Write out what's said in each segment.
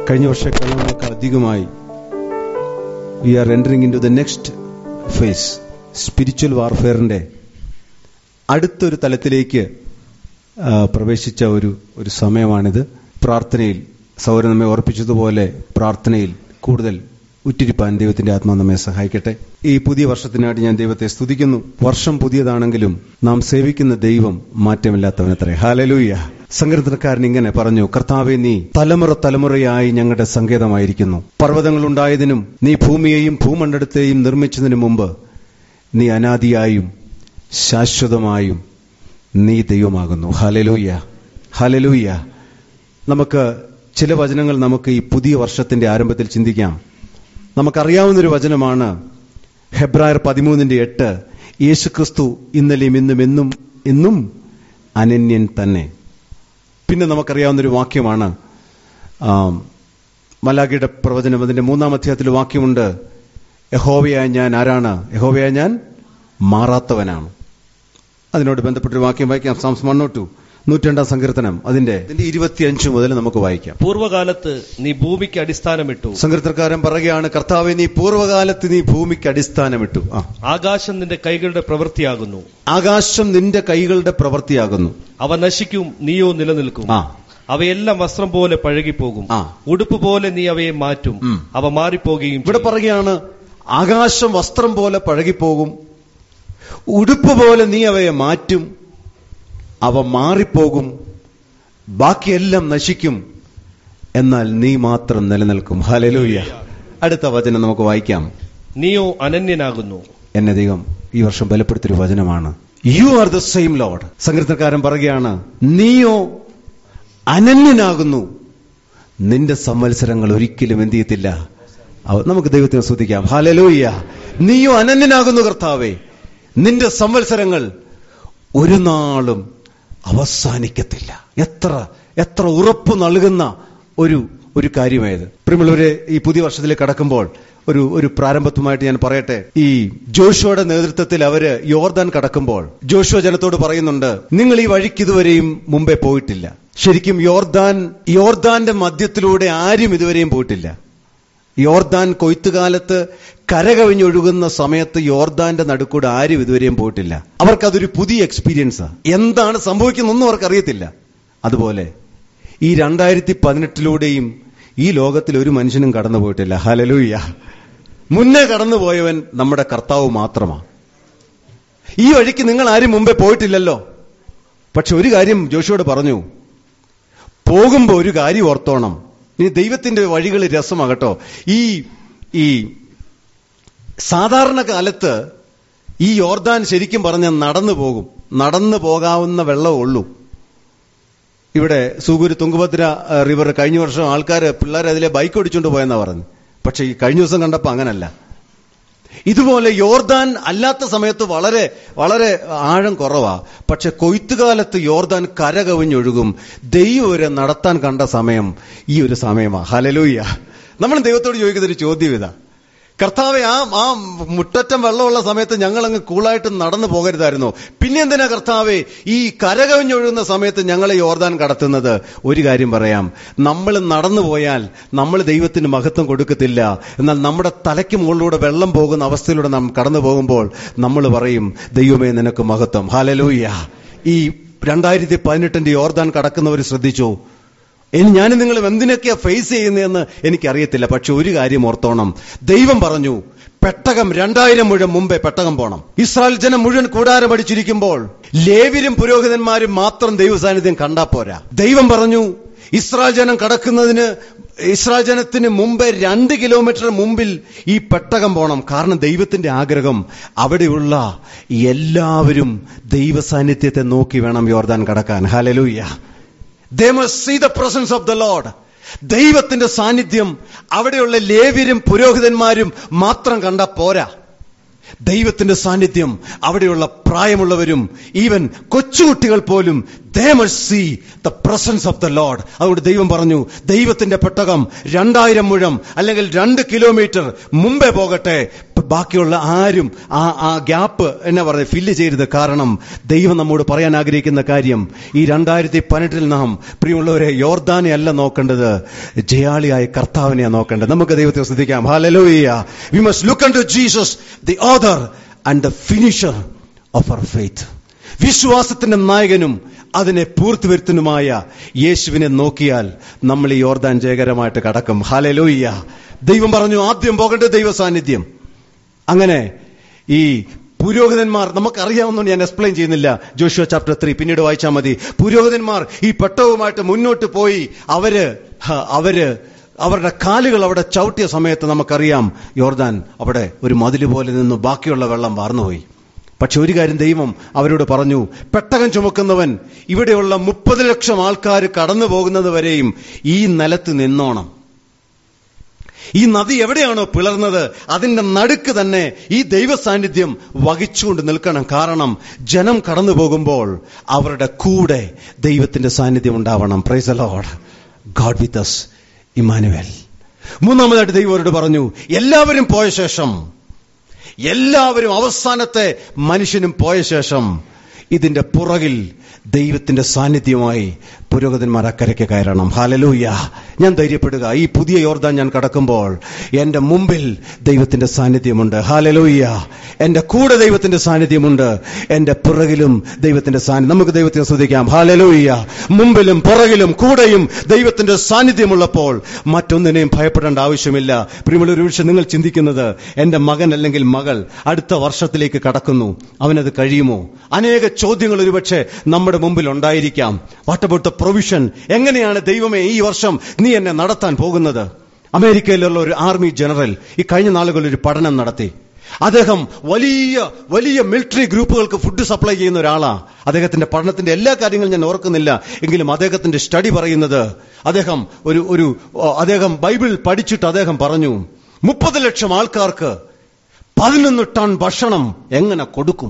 കഴിഞ്ഞ വർഷക്കാലങ്ങളൊക്കെ അധികമായി we are entering into the next phase spiritual വാർഫെയറിന്റെ അടുത്തൊരു തലത്തിലേക്ക് ആ, പ്രവേശിച്ച ഒരു ഒരു സമയമാണിത് പ്രാർത്ഥനയിൽ സൗരൻ നമ്മെ ഓർപ്പിച്ചതുപോലെ പ്രാർത്ഥനയിൽ കൂടുതൽ ഉറ്റിരിപ്പാൻ ദൈവത്തിന്റെ ആത്മാ നമ്മെ സഹായിക്കട്ടെ ഈ പുതിയ വർഷത്തിനായിട്ട് ഞാൻ ദൈവത്തെ സ്തുതിക്കുന്നു വർഷം പുതിയതാണെങ്കിലും നാം സേവിക്കുന്ന ദൈവം മാറ്റമില്ലാത്തവനത്രേ ഹാലലൂയ സങ്കീർത്തനക്കാരൻ ഇങ്ങനെ പറഞ്ഞു കർത്താവെ നീ തലമുറ തലമുറയായി ഞങ്ങളുടെ സങ്കേതമായിരിക്കുന്നു പർവ്വതങ്ങൾ ഉണ്ടായതിനും നീ ഭൂമിയെയും ഭൂമണ്ഡലത്തെയും നിർമ്മിച്ചതിനു മുമ്പ് നീ അനാദിയായും ശാശ്വതമായും നീ ദൈവമാകുന്നു ഹലലൂയ ഹലലൂയ നമുക്ക് ചില വചനങ്ങൾ നമുക്ക് ഈ പുതിയ വർഷത്തിന്റെ ആരംഭത്തിൽ ചിന്തിക്കാം നമുക്കറിയാവുന്നൊരു വചനമാണ് ഹെബ്രായർ പതിമൂന്നിന്റെ എട്ട് യേശുക്രിസ്തു ഇന്നലെയും ഇന്നും എന്നും എന്നും അനന്യൻ തന്നെ പിന്നെ നമുക്കറിയാവുന്നൊരു വാക്യമാണ് ആം, മലാഖിയുടെ പ്രവചനം അതിന്റെ മൂന്നാം അധ്യായത്തിൽ വാക്യമുണ്ട് യഹോവയായ ഞാൻ ആരാണ് യഹോവയായ ഞാൻ മാറാത്തവനാണ് അതിനോട് ബന്ധപ്പെട്ടൊരു വാക്യം വായിക്കാം സാംസ് വൺ ടു നൂറ്റിരണ്ടാം സങ്കീർത്തനം അതിന്റെ ഇതിന്റെ ഇരുപത്തിയഞ്ച് മുതൽ നമുക്ക് വായിക്കാം പൂർവകാലത്ത് നീ ഭൂമിക്ക് അടിസ്ഥാനമിട്ടു സങ്കീർത്തനക്കാരൻ പറയുകയാണ് കർത്താവെ നീ പൂർവ്വകാലത്ത് നീ ഭൂമിക്ക് അടിസ്ഥാനമിട്ടു ആ ആകാശം നിന്റെ കൈകളുടെ പ്രവൃത്തിയാകുന്നു ആകാശം നിന്റെ കൈകളുടെ പ്രവൃത്തിയാകുന്നു അവ നശിക്കും നീയോ നിലനിൽക്കും ആ അവയെല്ലാം വസ്ത്രം പോലെ പഴകിപ്പോകും ആ. ഉടുപ്പ് പോലെ നീ അവയെ മാറ്റും ഉം. അവ മാറിപ്പോകുകയും ഇവിടെ ചെയ്യും. പറയുകയാണ് ആകാശം വസ്ത്രം പോലെ പഴകിപ്പോകും ഉടുപ്പ് പോലെ നീ അവയെ മാറ്റും അവ മാറിപ്പോകും ബാക്കിയെല്ലാം നശിക്കും എന്നാൽ നീ മാത്രം നിലനിൽക്കും ഹലലൂയ അടുത്ത വചനം നമുക്ക് വായിക്കാം നീയോ അനന്യനാകുന്നു എന്നെ ദൈവം ഈ വർഷം ബലപ്പെടുത്തിയൊരു വചനമാണ് you are the same Lord സങ്കീർത്തനക്കാരൻ പറയുകയാണ് നീയോ അനന്യനാകുന്നു നിന്റെ സംവത്സരങ്ങൾ ഒരിക്കലും എന്ത് ചെയ്യത്തില്ല അവ- നമുക്ക് ദൈവത്തിനെ സ്തുതിക്കാം ഹാലലൂയ്യ നീയോ അനന്യനാകുന്നു കർത്താവേ നിന്റെ സംവത്സരങ്ങൾ ഒരു നാളും അവസാനിക്കത്തില്ല എത്ര എത്ര ഉറപ്പ് നൽകുന്ന ഒരു ഒരു കാര്യമായത് പ്രിയമുള്ളവരെ ഈ പുതിയ വർഷത്തിലേക്ക് കടക്കുമ്പോൾ ഒരു ഒരു പ്രാരംഭത്വമായിട്ട് ഞാൻ പറയട്ടെ ഈ ജോഷുവയുടെ നേതൃത്വത്തിൽ അവര് യോർദാൻ കടക്കുമ്പോൾ ജോഷുവ ജനത്തോട് പറയുന്നുണ്ട് നിങ്ങൾ ഈ വഴിക്ക് ഇതുവരെയും മുമ്പേ പോയിട്ടില്ല ശരിക്കും യോർദാൻ യോർദാന്റെ മധ്യത്തിലൂടെ ആരും ഇതുവരെയും പോയിട്ടില്ല യോർദാൻ കൊയ്ത്തുകാലത്ത് കരകവിഞ്ഞൊഴുകുന്ന സമയത്ത് യോർദാന്റെ നടുക്കൂടെ ആരും ഇതുവരെയും പോയിട്ടില്ല അവർക്കതൊരു പുതിയ എക്സ്പീരിയൻസാ എന്താണ് സംഭവിക്കുന്നൊന്നും അവർക്ക് അറിയത്തില്ല അതുപോലെ ഈ രണ്ടായിരത്തി പതിനെട്ടിലൂടെയും ഈ ലോകത്തിൽ ഒരു മനുഷ്യനും കടന്നു പോയിട്ടില്ല ഹലലൂയ്യ മുന്നേ കടന്നുപോയവൻ നമ്മുടെ കർത്താവ് മാത്രമാണ് ഈ വഴിക്ക് നിങ്ങൾ ആരും മുമ്പേ പോയിട്ടില്ലല്ലോ പക്ഷെ ഒരു കാര്യം ജോഷിയോട് പറഞ്ഞു പോകുമ്പോ ഒരു കാര്യം ഓർത്തോണം ഇനി ദൈവത്തിന്റെ വഴികൾ രസമാകട്ടോ ഈ ഈ സാധാരണ കാലത്ത് ഈ യോർദാൻ ശരിക്കും പറഞ്ഞ നടന്നു പോകും നടന്നു പോകാവുന്ന വെള്ളമേ ഉള്ളൂ ഇവിടെ സൂഗൂര് തുങ്കഭദ്ര ആ, റിവർ കഴിഞ്ഞ വർഷം ആൾക്കാർ പിള്ളേർ അതിലെ ബൈക്ക് ഓടിച്ചുകൊണ്ട് പോയെന്നാ പറഞ്ഞു പക്ഷെ ഈ കഴിഞ്ഞ ദിവസം കണ്ടപ്പോ അങ്ങനല്ല ഇതുപോലെ യോർദാൻ അല്ലാത്ത സമയത്ത് വളരെ വളരെ ആഴം കുറവാ പക്ഷെ കൊയ്ത്തുകാലത്ത് യോർദാൻ കരകവിഞ്ഞൊഴുകും ദൈവം ഒരു നടത്താൻ കണ്ട സമയം ഈ ഒരു സമയമാ ഹലലൂയ്യ നമ്മൾ ദൈവത്തോട് ചോദിക്കുന്ന ഒരു ചോദ്യം ഇതാ കർത്താവെ ആ ആ മുട്ടറ്റം വെള്ളമുള്ള സമയത്ത് ഞങ്ങൾ അങ്ങ് കൂളായിട്ട് നടന്നു പോകരുതായിരുന്നോ പിന്നെ എന്തിനാ കർത്താവെ ഈ കരകവിഞ്ഞൊഴുകുന്ന സമയത്ത് ഞങ്ങളെ യോർദാൻ കടത്തുന്നത് ഒരു കാര്യം പറയാം നമ്മൾ നടന്നു പോയാൽ നമ്മൾ ദൈവത്തിന് മഹത്വം കൊടുക്കത്തില്ല എന്നാൽ നമ്മുടെ തലയ്ക്ക് മുകളിലൂടെ വെള്ളം പോകുന്ന അവസ്ഥയിലൂടെ നാം കടന്നു പോകുമ്പോൾ നമ്മൾ പറയും ദൈവമേ നിനക്ക് മഹത്വം ഹാലലൂയ്യ ഈ രണ്ടായിരത്തി പതിനെട്ടിന്റെ യോർദാൻ കടക്കുന്നവർ ശ്രദ്ധിച്ചോ ഇനി ഞാൻ നിങ്ങൾ എന്തിനൊക്കെയാ ഫേസ് ചെയ്യുന്നതെന്ന് എനിക്കറിയത്തില്ല പക്ഷെ ഒരു കാര്യം ഓർത്തോണം ദൈവം പറഞ്ഞു പെട്ടകം രണ്ടായിരം മുഴുവൻ മുമ്പേ പെട്ടകം പോണം ഇസ്രായേൽ ജനം മുഴുവൻ കൂടാരം അടിച്ചിരിക്കുമ്പോൾ ലേവ്യരും പുരോഹിതന്മാരും മാത്രം ദൈവ സാന്നിധ്യം കണ്ടാ പോരാ ദൈവം പറഞ്ഞു ഇസ്രായേൽ ജനം കടക്കുന്നതിന് ഇസ്രായേൽ ജനത്തിന് മുമ്പേ രണ്ട് കിലോമീറ്റർ മുമ്പിൽ ഈ പെട്ടകം പോണം കാരണം ദൈവത്തിന്റെ ആഗ്രഹം അവിടെയുള്ള എല്ലാവരും ദൈവ സാന്നിധ്യത്തെ നോക്കി വേണം യോർദാൻ കടക്കാൻ ഹലലൂയ്യ they must see the presence of the Lord ദൈവത്തിന്റെ സാന്നിധ്യം അവിടെയുള്ള ലേവ്യരും പുരോഹിതന്മാരും മാത്രം കണ്ട പോരാ ദൈവത്തിന്റെ സാന്നിധ്യം അവിടെയുള്ള പ്രായമുള്ളവരും ഈവൻ കൊച്ചുകുട്ടികൾ പോലും they must see the presence of the Lord. അതുകൊണ്ട് ദൈവം പറഞ്ഞു ദൈവത്തിന്റെ പെട്ടകം രണ്ടായിരം മുഴം അല്ലെങ്കിൽ രണ്ട് കിലോമീറ്റർ മുമ്പേ പോകട്ടെ ബാക്കിയുള്ള ആരും ആ ആ ഗ്യാപ്പ് എന്നാ പറയുന്നത് ഫില്ല് ചെയ്യരുത് കാരണം ദൈവം നമ്മോട് പറയാൻ ആഗ്രഹിക്കുന്ന കാര്യം ഈ രണ്ടായിരത്തി പതിനെട്ടിൽ നാം പ്രിയമുള്ളവരെ യോർദാനെ അല്ല നോക്കേണ്ടത് ജയാളിയായ കർത്താവിനെയാണ് നോക്കേണ്ടത് നമുക്ക് ദൈവത്തെ ശ്രദ്ധിക്കാം ഹാലലോയ്യ we must look unto Jesus the author and the finisher of our faith വിശ്വാസത്തിന്റെ നായകനും അതിനെ പൂർത്തിവരുത്തനുമായ യേശുവിനെ നോക്കിയാൽ നമ്മൾ ഈ യോർദാൻ ജയകരമായിട്ട് കടക്കും ഹാലലോയ്യ ദൈവം പറഞ്ഞു ആദ്യം പോകേണ്ടത് ദൈവ സാന്നിധ്യം അങ്ങനെ ഈ പുരോഹിതന്മാർ നമുക്കറിയാവുന്ന ഞാൻ എക്സ്പ്ലെയിൻ ചെയ്യുന്നില്ല ജോഷുവ ചാപ്റ്റർ ത്രീ പിന്നീട് വായിച്ചാൽ മതി പുരോഹിതന്മാർ ഈ പെട്ടവുമായിട്ട് മുന്നോട്ട് പോയി അവര് ഹ, അവര് അവരുടെ കാലുകൾ അവിടെ ചവിട്ടിയ സമയത്ത് നമുക്കറിയാം യോർദാൻ അവിടെ ഒരു മതില് പോലെ നിന്ന് ബാക്കിയുള്ള വെള്ളം വാർന്നുപോയി പക്ഷെ ഒരു കാര്യം ദൈവം അവരോട് പറഞ്ഞു പെട്ടകം ചുമക്കുന്നവൻ ഇവിടെയുള്ള മുപ്പത് ലക്ഷം ആൾക്കാർ കടന്നു പോകുന്നത് വരെയും ഈ നിലത്ത് നിന്നോണം ഈ നദി എവിടെയാണോ പിളർന്നത് അതിന്റെ നടുക്ക് തന്നെ ഈ ദൈവ സാന്നിധ്യം വഹിച്ചുകൊണ്ട് നിൽക്കണം കാരണം ജനം കടന്നു പോകുമ്പോൾ അവരുടെ കൂടെ ദൈവത്തിന്റെ സാന്നിധ്യം ഉണ്ടാവണം praise Lord God with us Emmanuel മൂന്നാമതായിട്ട് ദൈവം അവരോട് പറഞ്ഞു എല്ലാവരും പോയ ശേഷം എല്ലാവരും അവസാനത്തെ മനുഷ്യനും പോയ ശേഷം ഇതിന്റെ പുറകിൽ ദൈവത്തിന്റെ സാന്നിധ്യമായി പുരോഗതന്മാർ അക്കരയ്ക്ക് കയറണം ഹാലലൂയ ഞാൻ ധൈര്യപ്പെടുക ഈ പുതിയ യോർദാൻ ഞാൻ കടക്കുമ്പോൾ എന്റെ മുമ്പിൽ ദൈവത്തിന്റെ സാന്നിധ്യമുണ്ട് ഹാലലൂയ എന്റെ കൂടെ ദൈവത്തിന്റെ സാന്നിധ്യമുണ്ട് എന്റെ പുറകിലും ദൈവത്തിന്റെ സാന്നിധ്യം നമുക്ക് ദൈവത്തെ ശ്രദ്ധിക്കാം ഹാലലൂയ മുമ്പിലും പുറകിലും കൂടെയും ദൈവത്തിന്റെ സാന്നിധ്യമുള്ളപ്പോൾ മറ്റൊന്നിനെയും ഭയപ്പെടേണ്ട ആവശ്യമില്ല പ്രിയമുള്ള ഒരു വിഷയം നിങ്ങൾ ചിന്തിക്കുന്നത് എന്റെ മകൻ അല്ലെങ്കിൽ മകൾ അടുത്ത വർഷത്തിലേക്ക് കടക്കുന്നു അവനത് കഴിയുമോ അനേക ചോദ്യങ്ങൾ ഒരുപക്ഷെ നമ്മുടെ മുമ്പിൽ ഉണ്ടായിരിക്കാം വാട്ട് അബൌട്ട് ദ പ്രൊവിഷൻ എങ്ങനെയാണ് ദൈവമേ ഈ വർഷം നീ എന്നെ നടത്താൻ പോകുന്നത് അമേരിക്കയിലുള്ള ഒരു ആർമി ജനറൽ ഈ കഴിഞ്ഞ നാളുകളിൽ ഒരു പഠനം നടത്തി അദ്ദേഹം വലിയ വലിയ മിലിറ്ററി ഗ്രൂപ്പുകൾക്ക് ഫുഡ് സപ്ലൈ ചെയ്യുന്ന ഒരാളാ അദ്ദേഹത്തിന്റെ പഠനത്തിന്റെ എല്ലാ കാര്യങ്ങളും ഞാൻ ഓർക്കുന്നില്ല എങ്കിലും അദ്ദേഹത്തിന്റെ സ്റ്റഡി പറയുന്നത് അദ്ദേഹം ഒരു ഒരു ഓ, അദ്ദേഹം ബൈബിൾ പഠിച്ചിട്ട് അദ്ദേഹം പറഞ്ഞു മുപ്പത് ലക്ഷം ആൾക്കാർക്ക് പതിനൊന്ന് ടൺ ഭക്ഷണം എങ്ങനെ കൊടുക്കും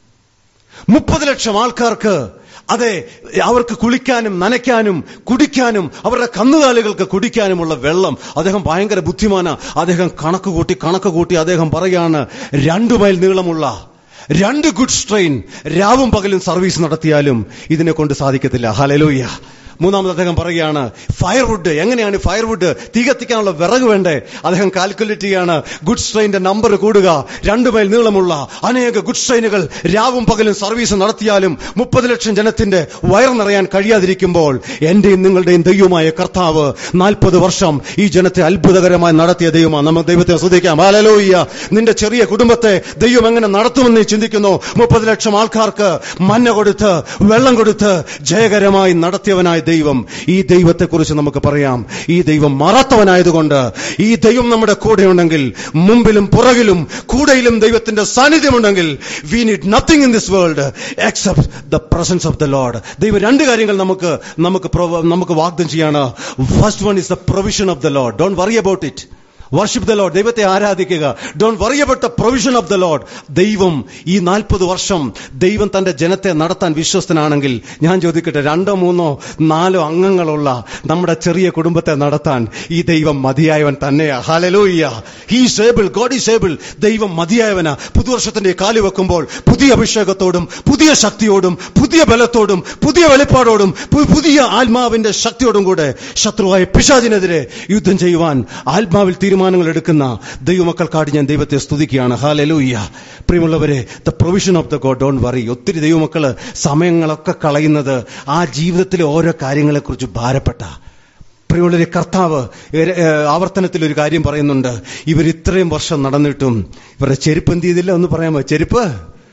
മുപ്പത് ലക്ഷം ആൾക്കാർക്ക് അതെ അവർക്ക് കുളിക്കാനും നനയ്ക്കാനും കുടിക്കാനും അവരുടെ കന്നുകാലികൾക്ക് കുടിക്കാനുമുള്ള വെള്ളം അദ്ദേഹം ഭയങ്കര ബുദ്ധിമാന അദ്ദേഹം കണക്ക് കൂട്ടി കണക്ക് കൂട്ടി അദ്ദേഹം പറയാണ് രണ്ടു മൈൽ നീളമുള്ള രണ്ട് ഗുഡ്സ് ട്രെയിൻ രാവും പകലും സർവീസ് നടത്തിയാലും ഇതിനെ കൊണ്ട് സാധിക്കത്തില്ല ഹലലൂയ മൂന്നാമത് അദ്ദേഹം പറയുകയാണ് ഫയർവുഡ് എങ്ങനെയാണ് ഫയർവുഡ് തീ കത്തിക്കാനുള്ള വിറക് വേണ്ടേ അദ്ദേഹം കാൽക്കുലേറ്റ് ചെയ്യാണ് ഗുഡ്സ് ട്രെയിനിന്റെ നമ്പർ കൂടുക രണ്ടു മൈൽ നീളമുള്ള അനേക ഗുഡ്സ് ട്രെയിനുകൾ രാവും പകലും സർവീസ് നടത്തിയാലും മുപ്പത് ലക്ഷം ജനത്തിന്റെ വയർ നിറയാൻ കഴിയാതിരിക്കുമ്പോൾ എന്റെയും നിങ്ങളുടെയും ദൈവമായ കർത്താവ് നാൽപ്പത് വർഷം ഈ ജനത്തെ അത്ഭുതകരമായി നടത്തിയ ദൈവമാണ് നമ്മൾ ദൈവത്തെ ശ്രദ്ധിക്കാം ഹാലലോയ്യ നിന്റെ ചെറിയ കുടുംബത്തെ ദൈവം എങ്ങനെ നടത്തുമെന്ന് നീ ചിന്തിക്കുന്നു മുപ്പത് ലക്ഷം ആൾക്കാർക്ക് മഞ്ഞ കൊടുത്ത് വെള്ളം കൊടുത്ത് ജയകരമായി നടത്തിയവനായ ദൈവം ഈ ദൈവത്തെക്കുറിച്ച് നമുക്ക് പറയാം ഈ ദൈവം മാറാത്തവനായതുകൊണ്ട് ഈ ദൈവം നമ്മുടെ കൂടെയുണ്ടെങ്കിൽ മുമ്പിലും പുറകിലും കൂടെയിലും ദൈവത്തിന്റെ സാന്നിധ്യമുണ്ടെങ്കിൽ we need nothing in this world except the presence of the Lord ദൈവം രണ്ട് കാര്യങ്ങൾ നമുക്ക് നമുക്ക് പ്രൊവ- നമുക്ക് വാഗ്ദം ചെയ്യാണ് first one is the provision of the Lord don't worry about it worship the Lord ദൈവത്തെ ആരാധിക്കുക don't worry about the provision of the Lord ദൈവം ഈ നാൽപ്പത് വർഷം ദൈവം തന്റെ ജനത്തെ നടത്താൻ വിശ്വസ്തനാണെങ്കിൽ ഞാൻ ചോദിക്കട്ടെ രണ്ടോ മൂന്നോ നാലോ അംഗങ്ങളുള്ള നമ്മുടെ ചെറിയ കുടുംബത്തെ നടത്താൻ ഈ ദൈവം മതിയായവൻ തന്നെയാ ഹാലലൂയ്യ he's able God is able ദൈവം മതിയായവനാ പുതുവർഷത്തിന്റെ കാലി വെക്കുമ്പോൾ പുതിയ അഭിഷേകത്തോടും പുതിയ ശക്തിയോടും പുതിയ ബലത്തോടും പുതിയ വെളിപ്പാടോടും പു- പുതിയ ആത്മാവിന്റെ ശക്തിയോടും കൂടെ ശത്രുവായ പിശാചിനെതിരെ യുദ്ധം ചെയ്യുവാൻ ആത്മാവിൽ തീരുമാനങ്ങൾ എടുക്കുന്ന ദൈവമക്കൾക്കാട് ഞാൻ ദൈവത്തെ സ്തുതിക്കുകയാണ് ഹാലലൂയ്യ പ്രിയമുള്ളവരെ the provision of the God don't worry ഒത്തിരി ദൈവമക്കള് സമയങ്ങളൊക്കെ കളയുന്നത് ആ ജീവിതത്തിലെ ഓരോ കാര്യങ്ങളെക്കുറിച്ച് ഭാരപ്പെട്ട പ്രിയമുള്ളൊരു കർത്താവ് ഏ- ഏ, ആവർത്തനത്തിൽ ഒരു കാര്യം പറയുന്നുണ്ട് ഇവർ ഇത്രയും വർഷം നടന്നിട്ടും ഇവരുടെ ചെരുപ്പ് എന്ത് ചെയ്തില്ല ഒന്ന് പറയാമോ ചെരുപ്പ്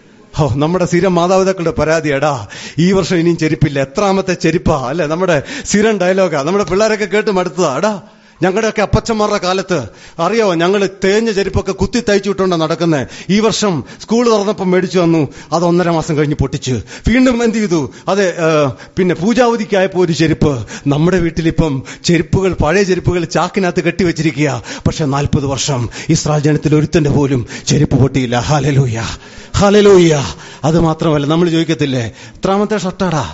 ഓ നമ്മുടെ സ്ഥിരം മാതാപിതാക്കളുടെ പരാതി എടാ ഈ വർഷം ഇനിയും ചെരുപ്പില്ല എത്രാമത്തെ ചെരുപ്പാ അല്ലെ നമ്മുടെ സ്ഥിരം ഡയലോഗാ നമ്മുടെ പിള്ളേരൊക്കെ കേട്ട് മടുത്തതാ എടാ ഞങ്ങളുടെയൊക്കെ അപ്പച്ചന്മാരുടെ കാലത്ത് അറിയാവോ ഞങ്ങൾ തേഞ്ഞ ചെരുപ്പൊക്കെ കുത്തി തയ്ച്ചു വിട്ടുകൊണ്ടാണ് നടക്കുന്നത് ഈ വർഷം സ്കൂൾ തുറന്നപ്പം മേടിച്ചു വന്നു അത് ഒന്നര മാസം കഴിഞ്ഞ് പൊട്ടിച്ച് വീണ്ടും എന്ത് ചെയ്തു അതെ ഏ, പിന്നെ പൂജാവധിക്കായപ്പോ ഒരു ചെരുപ്പ് നമ്മുടെ വീട്ടിലിപ്പം ചെരുപ്പുകൾ പഴയ ചെരുപ്പുകൾ ചാക്കിനകത്ത് കെട്ടിവെച്ചിരിക്കുക പക്ഷെ നാൽപ്പത് വർഷം ഇസ്രായേൽ ജനത്തിൽ ഒരുത്തന്റെ പോലും ചെരുപ്പ് പൊട്ടിയില്ല ഹാലലൂയ ഹാലലൂയ അത് മാത്രമല്ല നമ്മൾ ചോദിക്കത്തില്ലേ എത്രാമത്തെ ഷർട്ടാടാ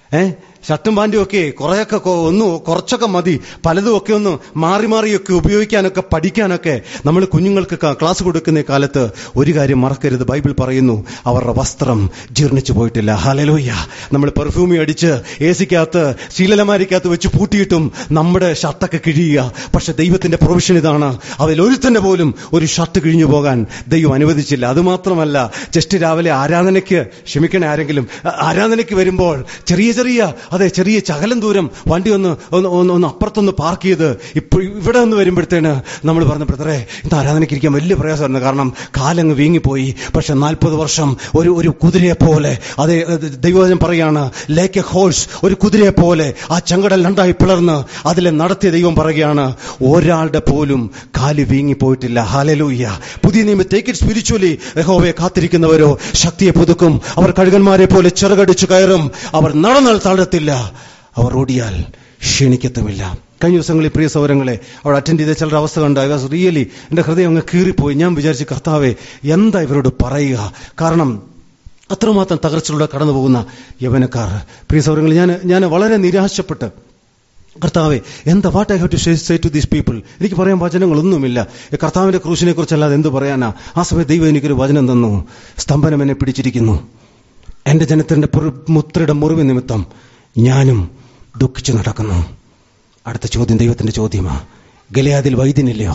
ഏ ഷർട്ടും പാൻറ്റും ഒക്കെ കുറെയൊക്കെ കൊ- ഒന്ന് കുറച്ചൊക്കെ മതി പലതും ഒക്കെ ഒന്ന് മാറി മാറിയൊക്കെ ഉപയോഗിക്കാനൊക്കെ പഠിക്കാനൊക്കെ നമ്മൾ കുഞ്ഞുങ്ങൾക്ക് ക- ക്ലാസ് കൊടുക്കുന്ന കാലത്ത് ഒരു കാര്യം മറക്കരുത് ബൈബിൾ പറയുന്നു അവരുടെ വസ്ത്രം ജീർണിച്ചു പോയിട്ടില്ല ഹലലോയ്യ നമ്മൾ പെർഫ്യൂമി അടിച്ച് എ സിക്കകത്ത് ശീലലമാരിക്കകത്ത് വെച്ച് പൂട്ടിയിട്ടും നമ്മുടെ ഷർട്ടൊക്കെ കിഴിയുക പക്ഷെ ദൈവത്തിന്റെ പ്രൊവിഷൻ ഇതാണ് അതിൽ ഒരുത്തന്റെ പോലും ഒരു ഷർട്ട് കിഴിഞ്ഞു പോകാൻ ദൈവം അനുവദിച്ചില്ല അതുമാത്രമല്ല ജസ്റ്റ് രാവിലെ ആരാധനയ്ക്ക് ക്ഷമിക്കണേ ആരെങ്കിലും ആ- ആരാധനയ്ക്ക് വരുമ്പോൾ ചെറിയ ചെറിയ അതെ ചെറിയ ചകലം ദൂരം വണ്ടി ഒന്ന് ഒന്ന് ഒന്ന് ഒന്ന് അപ്പുറത്തൊന്ന് പാർക്ക് ചെയ്ത് ഇപ്പോൾ ഇവിടെ ഒന്ന് വരുമ്പോഴത്തേന് നമ്മൾ പറഞ്ഞ ബ്രദറെ ഇന്ന് ആരാധനയ്ക്ക് ഇരിക്കാൻ വലിയ പ്രയാസമായിരുന്നു കാരണം കാലങ്ങ് വീങ്ങിപ്പോയി പക്ഷെ നാൽപ്പത് വർഷം ഒരു ഒരു കുതിരയെ പോലെ അതെ അത് ദൈവവചനം പറയാണ് ലേക്ക് എ ഹോഴ്സ് ഒരു കുതിരയെ പോലെ ആ ചെങ്കടൽ രണ്ടായി പിളർന്ന് അതിലെ നടത്തിയ ദൈവം പറയുകയാണ് ഒരാളുടെ പോലും കാല് വീങ്ങിപ്പോയിട്ടില്ല ഹാലലൂയ്യ പുതിയ നിയമ ടേക്ക് ഇറ്റ് സ്പിരിച്വലി യഹോവയെ കാത്തിരിക്കുന്നവരോ ശക്തിയെ പുതുക്കും അവർ കഴുകന്മാരെ പോലെ ചിറകടിച്ചു കയറും അവർ നടന്നാൽ താഴത്തില്ല അവർ ഓടിയാൽ ക്ഷീണിക്കത്തുമില്ല കഴിഞ്ഞ ദിവസങ്ങളിൽ പ്രിയ സൗരങ്ങളെ അവിടെ അറ്റൻഡ് ചെയ്ത ചിലരുടെ അവസ്ഥ കണ്ട ഐ വാസ് റിയലി എന്റെ ഹൃദയം അങ്ങ് കീറിപ്പോയി ഞാൻ വിചാരിച്ചു കർത്താവെ എന്താ ഇവരോട് പറയുക കാരണം അത്രമാത്രം തകർച്ചയിലൂടെ കടന്നു പോകുന്ന യവനക്കാർ പ്രിയ സൗരങ്ങൾ ഞാൻ ഞാൻ വളരെ നിരാശപ്പെട്ട് കർത്താവെ എന്താ what I have to say to these people എനിക്ക് പറയാൻ വചനങ്ങളൊന്നുമില്ല ഈ കർത്താവിന്റെ ക്രൂശിനെ കുറിച്ചല്ലാതെ എന്ത് പറയാനാ ആ സമയത്ത് ദൈവം എനിക്കൊരു വചനം തന്നു സ്തംഭനം എന്നെ പിടിച്ചിരിക്കുന്നു എന്റെ ജനത്തിന്റെ പുറ- മുത്രയുടെ മുറിവ് നിമിത്തം ഞാനും ദുഃഖിച്ചു നടക്കുന്നു അടുത്ത ചോദ്യം ദൈവത്തിന്റെ ചോദ്യമാ ഗലയാദിൽ വൈദ്യനില്ലയോ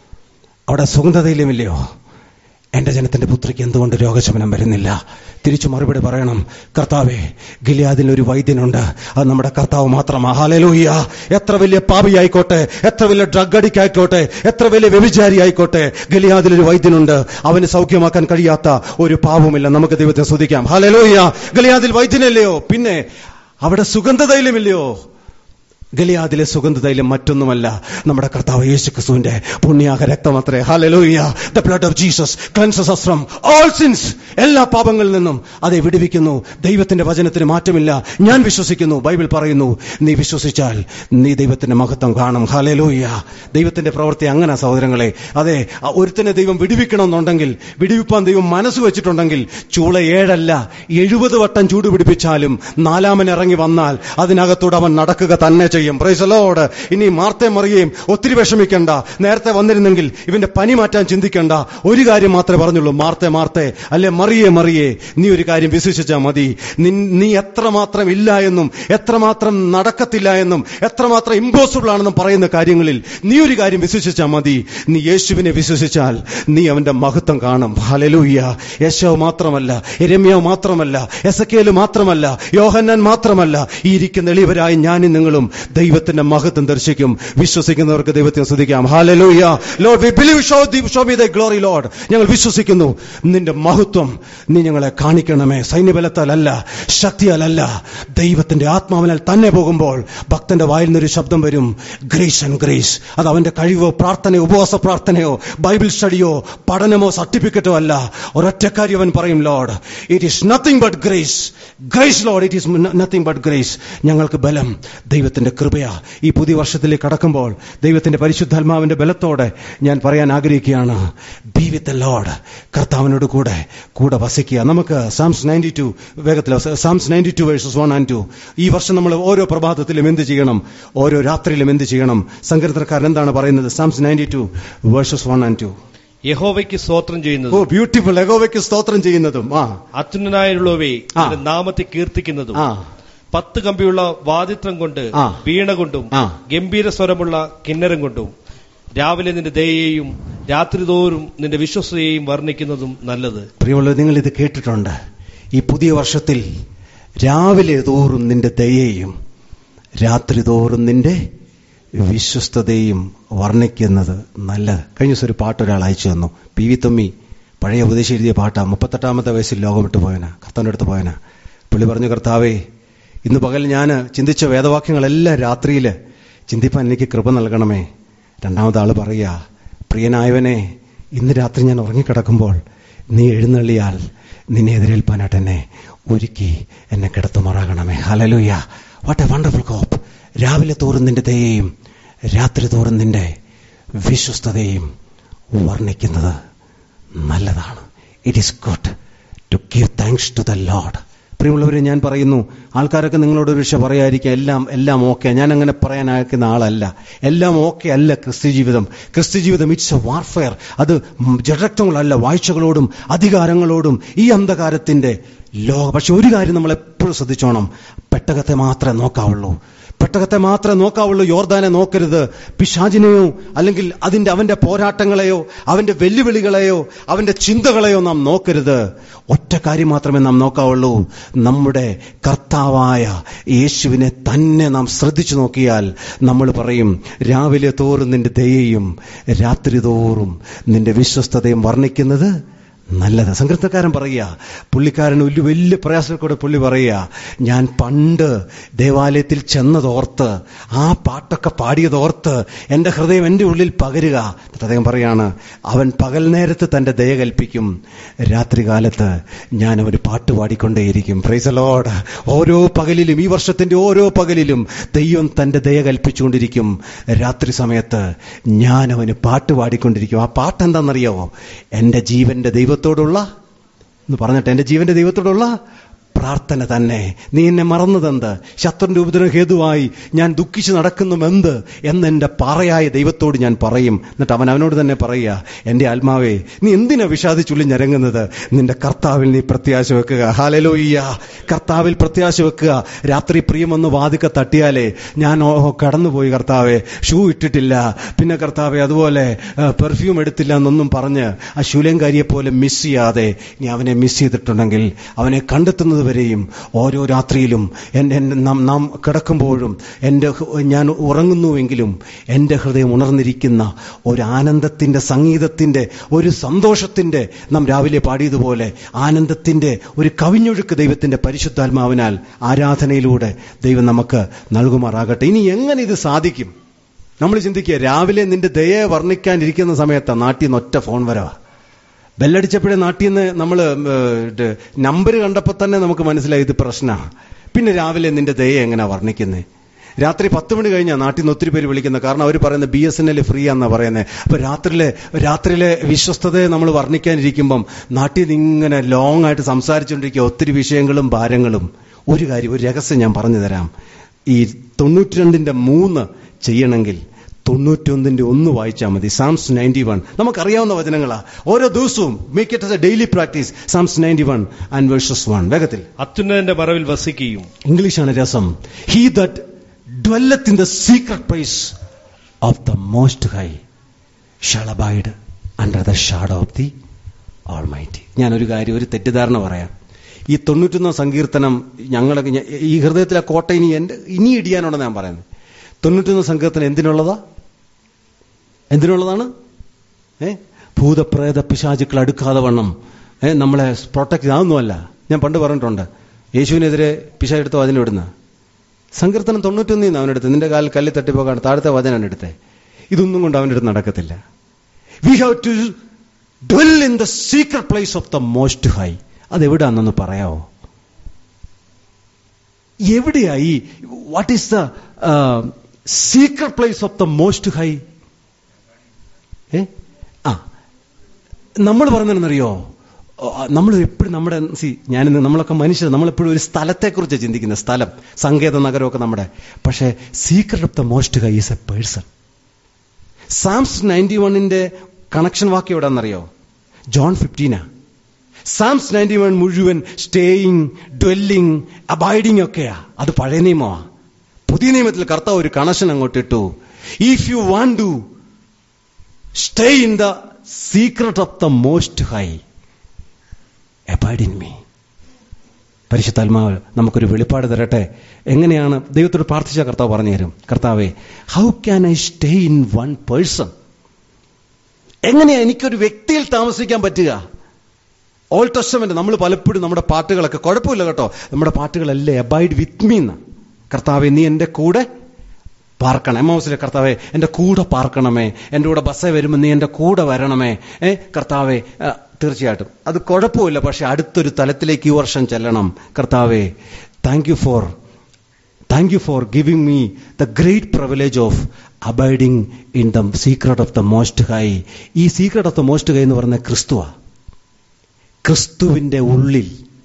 അവിടെ സുഗന്ധതയിലുമില്ലയോ എന്റെ ജനത്തിന്റെ പുത്രിക്ക് എന്തുകൊണ്ട് രോഗശമനം വരുന്നില്ല തിരിച്ചു മറുപടി പറയണം കർത്താവേ ഗിലിയാദിൽ ഒരു വൈദ്യനുണ്ട് അത് നമ്മുടെ കർത്താവ് മാത്രമാ ഹാലലൂയ എത്ര വലിയ പാപിയായിക്കോട്ടെ എത്ര വലിയ ഡ്രഗ് അഡിക്റ്റ് ആയിക്കോട്ടെ എത്ര വലിയ വ്യഭിചാരി ആയിക്കോട്ടെ ഗലിയാദിൽ ഒരു വൈദ്യനുണ്ട് അവന് സൗഖ്യമാക്കാൻ കഴിയാത്ത ഒരു പാവമില്ല നമുക്ക് ദൈവത്തെ സ്തുതിക്കാം ഹാലലൂയ ഗലിയാദിൽ വൈദ്യനല്ലയോ പിന്നെ അവിടെ സുഗന്ധതൈലമില്ലയോ ഗലിയാദിലെ സുഗന്ധതൈലം മറ്റൊന്നുമല്ല നമ്മുടെ കർത്താവ് യേശു ക്രിസ്തുവിന്റെ പുണ്യാക രക്തമത്രേ ഹല്ലേലൂയ the blood of Jesus cleanses us from all sins എല്ലാ പാപങ്ങളിൽ നിന്നും അതെ വിടുവിക്കുന്നു ദൈവത്തിന്റെ വചനത്തിന് മാറ്റമില്ല ഞാൻ വിശ്വസിക്കുന്നു ബൈബിൾ പറയുന്നു നീ വിശ്വസിച്ചാൽ നീ ദൈവത്തിന്റെ മഹത്വം കാണും ഹല്ലേലൂയ ദൈവത്തിന്റെ പ്രവൃത്തി അങ്ങനെ സഹോദരങ്ങളെ അതെ ആ ഒരുത്തനെ ദൈവം വിടുവിക്കണമെന്നുണ്ടെങ്കിൽ വിടുവിപ്പാൻ ദൈവം മനസ്സ് വെച്ചിട്ടുണ്ടെങ്കിൽ ചൂള ഏഴല്ല എഴുപത് വട്ടം ചൂട് പിടിപ്പിച്ചാലും നാലാമൻ ഇറങ്ങി വന്നാൽ അതിനകത്തൂടെ അവൻ നടക്കുക തന്നെ ചെയ്യും പ്രൈസലോട് ഇനി മാർത്തെ മറിയേയും ഒത്തിരി വിഷമിക്കണ്ട നേരത്തെ വന്നിരുന്നെങ്കിൽ ഇവന്റെ പനി മാറ്റാൻ ചിന്തിക്കണ്ട ഒരു കാര്യം മാത്രമേ പറഞ്ഞുള്ളൂ മാർത്തെ മാർത്തെ അല്ലെ മറിയേ മറിയേ നീ ഒരു കാര്യം വിശ്വസിച്ചാൽ മതി നിൻ- നീ എത്രമാത്രം ഇല്ല എന്നും എത്രമാത്രം നടക്കത്തില്ല എന്നും എത്രമാത്രം ഇമ്പോസിബിൾ ആണെന്നും പറയുന്ന കാര്യങ്ങളിൽ നീ ഒരു കാര്യം വിശ്വസിച്ചാൽ മതി നീ യേശുവിനെ വിശ്വസിച്ചാൽ നീ അവന്റെ മഹത്വം കാണും ഹലലൂയ്യ യേശോ മാത്രമല്ല എരമ്യാവ് മാത്രമല്ല എസക്കേല് മാത്രമല്ല യോഹന്നാൻ മാത്രമല്ല ഈ ഇരിക്കുന്ന എളിയവരായ ഞാനും നിങ്ങളും ദൈവത്തിന്റെ മഹത്വം ദർശിക്കും വിശ്വസിക്കുന്നവർക്ക് ദൈവത്തെ സ്തുതിക്കാം ഹാലലൂയ Lord we believe show the show me the glory Lord ഞങ്ങൾ വിശ്വസിക്കുന്നു നിന്റെ മഹത്വം നീ ഞങ്ങളെ കാണിക്കണമേ സൈന്യബലത്താലല്ല ശക്തിയാലല്ല ദൈവത്തിന്റെ ആത്മാവിനാൽ തന്നെ പോകുമ്പോൾ ഭക്തന്റെ വായിൽ നിന്നൊരു ശബ്ദം വരും ഗ്രേസ് ആൻഡ് ഗ്രേസ് അത് അവന്റെ കഴിവോ പ്രാർത്ഥനയോ ഉപവാസ പ്രാർത്ഥനയോ ബൈബിൾ സ്റ്റഡിയോ പഠനമോ സർട്ടിഫിക്കറ്റോ അല്ല ഒരൊറ്റ കാര്യം അവൻ പറയും Lord it is nothing but grace grace Lord it is nothing but grace ഞങ്ങൾക്ക് ബലം ദൈവത്തിന്റെ കൃപയാ ഈ പുതിയ വർഷത്തിലേക്ക് കടക്കുമ്പോൾ ദൈവത്തിന്റെ പരിശുദ്ധാത്മാവിന്റെ ബലത്തോടെ ഞാൻ പറയാൻ ആഗ്രഹിക്കുകയാണ് ബി വിത്ത് ലോഡ് കർത്താവിനോട് കൂടെ കൂടെ വസിക്കുക നമുക്ക് സാംസ് നയൻറ്റി ടു വേഗത്തിൽ Psalms ninety two verses one and two ഈ വർഷം നമ്മൾ ഓരോ പ്രഭാതത്തിലും എന്ത് ചെയ്യണം ഓരോ രാത്രിയിലും എന്ത് ചെയ്യണം സങ്കീർത്തനക്കാരൻ എന്താണ് പറയുന്നത് Psalms ninety two verses one and two യഹോവയ്ക്ക് സ്തോത്രം ഓ ചെയ്യുന്നതും ബ്യൂട്ടിഫുൾ എഗോവയ്ക്ക് സ്തോത്രം ചെയ്യുന്നതും ആ അത്യുന്നനായുള്ളവയെ ആ. നിന്റെ നാമത്തെ കീർത്തിക്കുന്നതും ആ പത്ത് കമ്പിയുള്ള വാദിത്രം കൊണ്ട് ആ. വീണ കൊണ്ടും ആ. ഗംഭീര സ്വരമുള്ള കിന്നരം കൊണ്ടും രാവിലെ നിന്റെ ദയയെയും രാത്രിതോറും നിന്റെ വിശ്വസതയെയും വർണ്ണിക്കുന്നതും നല്ലത് പ്രിയമുള്ളവർ നിങ്ങൾ ഇത് കേട്ടിട്ടുണ്ട് ഈ പുതിയ വർഷത്തിൽ രാവിലെ തോറും നിന്റെ ദയയും രാത്രി തോറും നിന്റെ വിശ്വസ്തതയും വർണ്ണിക്കുന്നത് നല്ലത് കഴിഞ്ഞ ദിവസം ഒരു പാട്ട് ഒരാൾ അയച്ചു തന്നു പി വി തൊമ്മി പഴയ ഉപദേശം എഴുതിയ പാട്ടാ മുപ്പത്തെട്ടാമത്തെ വയസ്സിൽ ലോകം വിട്ടു പോയനാ കർത്താവിൻ്റെ അടുത്ത് പോയനാ പുള്ളി പറഞ്ഞു കർത്താവേ ഇന്ന് പകൽ ഞാൻ ചിന്തിച്ച വേദവാക്യങ്ങളെല്ലാം രാത്രിയിൽ ചിന്തിപ്പാൻ എനിക്ക് കൃപ നൽകണമേ രണ്ടാമത്തെ ആള് പറയുക പ്രിയനായവനെ ഇന്ന് രാത്രി ഞാൻ ഉറങ്ങിക്കിടക്കുമ്പോൾ നീ എഴുന്നള്ളിയാൽ നിന്നെ എതിരേൽപ്പാനായിട്ട് എന്നെ ഒരുക്കി എന്നെ കിടത്തുമാറാകണമേ ഹലലുയ വാട്ട് എ വണ്ടർഫുൾ കോപ്പ് രാവിലെ തോറും നിന്റെ ദയയും രാത്രി തോറും നിന്റെ വിശ്വസ്തതയും വർണ്ണിക്കുന്നത് നല്ലതാണ് it is good to give thanks to the Lord പ്രിയമുള്ളവരെ ഞാൻ പറയുന്നു ആൾക്കാരൊക്കെ നിങ്ങളോട് ഒരു പക്ഷെ പറയാതിരിക്കാം എല്ലാം എല്ലാം ഓക്കെ ഞാൻ അങ്ങനെ പറയാൻ അയക്കുന്ന ആളല്ല എല്ലാം ഓക്കെ അല്ല ക്രിസ്തു ജീവിതം ക്രിസ്തു ജീവിതം ഇറ്റ്സ് എ വാർഫെയർ അത് ജഡരക്തങ്ങളല്ല വാഴ്ചകളോടും അധികാരങ്ങളോടും ഈ അന്ധകാരത്തിന്റെ ലോക പക്ഷെ ഒരു കാര്യം നമ്മൾ എപ്പോഴും ശ്രദ്ധിച്ചോണം പെട്ടകത്തെ മാത്രമേ നോക്കാവുള്ളൂ പെട്ടകത്തെ മാത്രമേ നോക്കാവുള്ളൂ യോർദാനെ നോക്കരുത് പിശാചിനെയോ അല്ലെങ്കിൽ അതിന്റെ അവന്റെ പോരാട്ടങ്ങളെയോ അവന്റെ വെല്ലുവിളികളെയോ അവന്റെ ചിന്തകളെയോ നാം നോക്കരുത് ഒറ്റ കാര്യം മാത്രമേ നാം നോക്കാവുള്ളൂ നമ്മുടെ കർത്താവായ യേശുവിനെ തന്നെ നാം ശ്രദ്ധിച്ചു നോക്കിയാൽ നമ്മൾ പറയും രാവിലെ തോറും നിന്റെ ദയയും രാത്രി തോറും നിന്റെ വിശ്വസ്തതയും വർണ്ണിക്കുന്നത് നല്ലത് സങ്കീർത്തക്കാരൻ പറയുക പുള്ളിക്കാരൻ ഒരു വലിയ പ്രയാസത്തിൽ കൂടെ പുള്ളി പറയുക ഞാൻ പണ്ട് ദേവാലയത്തിൽ ചെന്നതോർത്ത് ആ പാട്ടൊക്കെ പാടിയതോർത്ത് എൻ്റെ ഹൃദയം എൻ്റെ ഉള്ളിൽ പകരുക എന്നിട്ട് അദ്ദേഹം പറയാണ് അവൻ പകൽ നേരത്ത് തൻ്റെ ദയ കൽപ്പിക്കും രാത്രികാലത്ത് ഞാൻ അവന് പാട്ട് പാടിക്കൊണ്ടേയിരിക്കും പ്രൈസലോട് ഓരോ പകലിലും ഈ വർഷത്തിന്റെ ഓരോ പകലിലും ദൈവം തൻ്റെ ദയ കൽപ്പിച്ചുകൊണ്ടിരിക്കും രാത്രി സമയത്ത് ഞാൻ അവന് പാട്ട് പാടിക്കൊണ്ടിരിക്കും ആ പാട്ട് എന്താണെന്നറിയാവോ എൻ്റെ ജീവന്റെ ദൈവത്തോടുള്ള എന്ന് പറഞ്ഞിട്ട് എൻ്റെ ജീവന്റെ ദൈവത്തോടുള്ള പ്രാർത്ഥന തന്നെ നീ എന്നെ മറന്നതെന്ത് ശത്രുന്റെ ഉപദ്രവ ഹേതുവായി ഞാൻ ദുഃഖിച്ച് നടക്കുന്നുമെന്ത് എന്ന് എൻ്റെ പാറയായ ദൈവത്തോട് ഞാൻ പറയും എന്നിട്ട് അവൻ അവനോട് തന്നെ പറയുക എൻ്റെ ആത്മാവേ നീ എന്തിനാ വിഷാദിച്ചുള്ളി ഞരങ്ങുന്നത് നിന്റെ കർത്താവിൽ നീ പ്രത്യാശ വെക്കുക ഹാലലോയ്യ കർത്താവിൽ പ്രത്യാശ വെക്കുക രാത്രി പ്രിയമെന്ന് വാതിക്ക തട്ടിയാലേ ഞാൻ ഓ കടന്നുപോയി കർത്താവെ ഷൂ ഇട്ടിട്ടില്ല പിന്നെ കർത്താവെ അതുപോലെ പെർഫ്യൂം എടുത്തില്ല എന്നൊന്നും പറഞ്ഞ് ആ ശൂലങ്കാരിയെ പോലെ മിസ് ചെയ്യാതെ നീ അവനെ മിസ് ചെയ്തിട്ടുണ്ടെങ്കിൽ അവനെ കണ്ടെത്തുന്നത് വരെയും ഓരോ രാത്രിയിലും എൻ്റെ എൻ്റെ നാം നാം കിടക്കുമ്പോഴും എൻ്റെ ഹൃ- ഞാൻ ഉറങ്ങുന്നുവെങ്കിലും എൻ്റെ ഹൃദയം ഉണർന്നിരിക്കുന്ന ഒരു ആനന്ദത്തിൻ്റെ സംഗീതത്തിൻ്റെ ഒരു സന്തോഷത്തിൻ്റെ നാം രാവിലെ പാടിയതുപോലെ ആനന്ദത്തിൻ്റെ ഒരു കവിഞ്ഞൊഴുക്ക് ദൈവത്തിൻ്റെ പരിശുദ്ധാത്മാവിനാൽ ആരാധനയിലൂടെ ദൈവം നമുക്ക് നൽകുമാറാകട്ടെ ഇനി എങ്ങനെ ഇത് സാധിക്കും നമ്മൾ ചിന്തിക്കുക രാവിലെ നിന്റെ ദയെ വർണ്ണിക്കാനിരിക്കുന്ന സമയത്താണ് നാട്ടിൽ നിന്ന് ഒറ്റ ഫോൺ വരവാ ബെല്ലടിച്ചപ്പോഴേ നാട്ടിൽ നിന്ന് നമ്മൾ നമ്പർ കണ്ടപ്പോൾ തന്നെ നമുക്ക് മനസ്സിലായി ഇത് പ്രശ്നമാണ് പിന്നെ രാവിലെ നിന്റെ ദയ എങ്ങനെയാ വർണ്ണിക്കുന്നത് രാത്രി പത്ത് മണി കഴിഞ്ഞാൽ നാട്ടിൽ നിന്ന് ഒത്തിരി പേര് വിളിക്കുന്നത് കാരണം അവർ പറയുന്നത് B S N L free ആണെന്നാ പറയുന്നത് അപ്പൊ രാത്രിയിലെ രാത്രിയിലെ വിശ്വസ്തതയെ നമ്മൾ വർണ്ണിക്കാനിരിക്കുമ്പം നാട്ടിൽ നിന്ന് ഇങ്ങനെ ലോങ് ആയിട്ട് സംസാരിച്ചുകൊണ്ടിരിക്കുക ഒത്തിരി വിഷയങ്ങളും ഭാരങ്ങളും ഒരു കാര്യം ഒരു രഹസ്യം ഞാൻ പറഞ്ഞു തരാം ഈ തൊണ്ണൂറ്റിരണ്ടിന്റെ മൂന്ന് ചെയ്യണമെങ്കിൽ തൊണ്ണൂറ്റൊന്നിന്റെ ഒന്ന് വായിച്ചാൽ മതി സാംസ് നയൻറ്റി വൺ നമുക്കറിയാവുന്ന വചനങ്ങളാ ഓരോ ദിവസവും make it a daily practice Psalms ninety one and verses one വേഗത്തിൽ അത്യുന്നതന്റെ മറവിൽ വസിക്കുകയും ഇംഗ്ലീഷാണ് രസം he that dwelleth in the secret place of the most high shall abide under the shadow of the almighty ഞാനൊരു കാര്യം ഒരു തെറ്റിദ്ധാരണ പറയാം ഈ തൊണ്ണൂറ്റൊന്നാം സങ്കീർത്തനം ഞങ്ങളൊക്കെ ഞ- ഈ ഹൃദയത്തിലെ കോട്ട ഇനി എന്റെ ഇനി ഇടിയാനുണ്ടെന്ന് ഞാൻ പറയുന്നത് തൊണ്ണൂറ്റൊന്ന് സങ്കീർത്തനം എന്തിനുള്ളതാ എന്തിനുള്ളതാണ് ഏ ഭൂതപ്രേത പിശാചുക്കൾ അടുക്കാതെ വണ്ണം ഏ നമ്മളെ പ്രൊട്ടക്ട് അതൊന്നുമല്ല ഞാൻ പണ്ട് പറഞ്ഞിട്ടുണ്ട് യേശുവിനെതിരെ പിശാചെടുത്ത വചനം ഇടുന്ന സങ്കീർത്തനം തൊണ്ണൂറ്റൊന്നിൽ നിന്ന് അവനെടുത്ത് നിന്റെ കാലിൽ കല്ല് തട്ടിപ്പോകാണ് താഴത്തെ വചനാണ് എടുത്തേ ഇതൊന്നും കൊണ്ട് അവൻ്റെ അടുത്ത് നടക്കത്തില്ല we have to dwell in the secret place of the most high അതെവിടാന്നൊന്ന് പറയാവോ എവിടെയായി what is the secret place of the most high ഏ ആ നമ്മൾ പറഞ്ഞതെന്നറിയോ നമ്മൾ എപ്പോഴും നമ്മുടെ സി ഞാനിന്ന് നമ്മളൊക്കെ മനുഷ്യർ നമ്മളെപ്പോഴും ഒരു സ്ഥലത്തെക്കുറിച്ച് ചിന്തിക്കുന്നത് സ്ഥലം സങ്കേത നഗരമൊക്കെ നമ്മുടെ പക്ഷേ secret of the most high is a person Psalms ninety വണ്ണിന്റെ കണക്ഷൻ വാക്ക് എവിടെയാണെന്നറിയോ ജോൺ ഫിഫ്റ്റീനാ സാംസ് നയൻറ്റി വൺ മുഴുവൻ സ്റ്റേയിങ് ഡ്വെല്ലിങ് അബൈഡിങ് ഒക്കെയാ അത് പഴയ നിയമമാ പുതിയ നിയമത്തിൽ കർത്താവ് ഒരു കണക്ഷൻ അങ്ങോട്ട് ഇട്ടു if you want to stay in the secret of the most high abide in me പരിശുദ്ധാത്മാവ് നമുക്കൊരു വെളിപ്പാട് തരട്ടെ എങ്ങനെയാണ് ദൈവത്തോട് പ്രാർത്ഥിച്ച കർത്താവ് പറഞ്ഞു തരും കർത്താവെ how can I stay in one person എങ്ങനെയാ എനിക്കൊരു വ്യക്തിയിൽ താമസിക്കാൻ പറ്റുക ഓൾ ടെസ്റ്റമെന്റ് നമ്മൾ പലപ്പോഴും നമ്മുടെ പാട്ടുകളൊക്കെ കുഴപ്പമില്ല കേട്ടോ നമ്മുടെ പാട്ടുകളല്ലേ അബൈഡ് വിത്ത് മീ എന്ന് കർത്താവെ നീ എൻ്റെ കൂടെ പാർക്കണം എം ഹൗസിലെ കർത്താവെ എൻ്റെ കൂടെ പാർക്കണമേ എൻ്റെ കൂടെ ബസ്സേ വരുമ്പോൾ നീ എൻ്റെ കൂടെ വരണമേ ഏ കർത്താവെ ആ, തീർച്ചയായിട്ടും അത് കുഴപ്പമില്ല പക്ഷെ അടുത്തൊരു തലത്തിലേക്ക് ഈ വർഷം ചെല്ലണം കർത്താവെ thank you for thank you for giving me the great privilege of abiding in the secret of the most high the secret of the most high എന്ന് പറയുന്ന ക്രിസ്തുവാ ക്രിസ്തുവിന്റെ ഉള്ളിൽ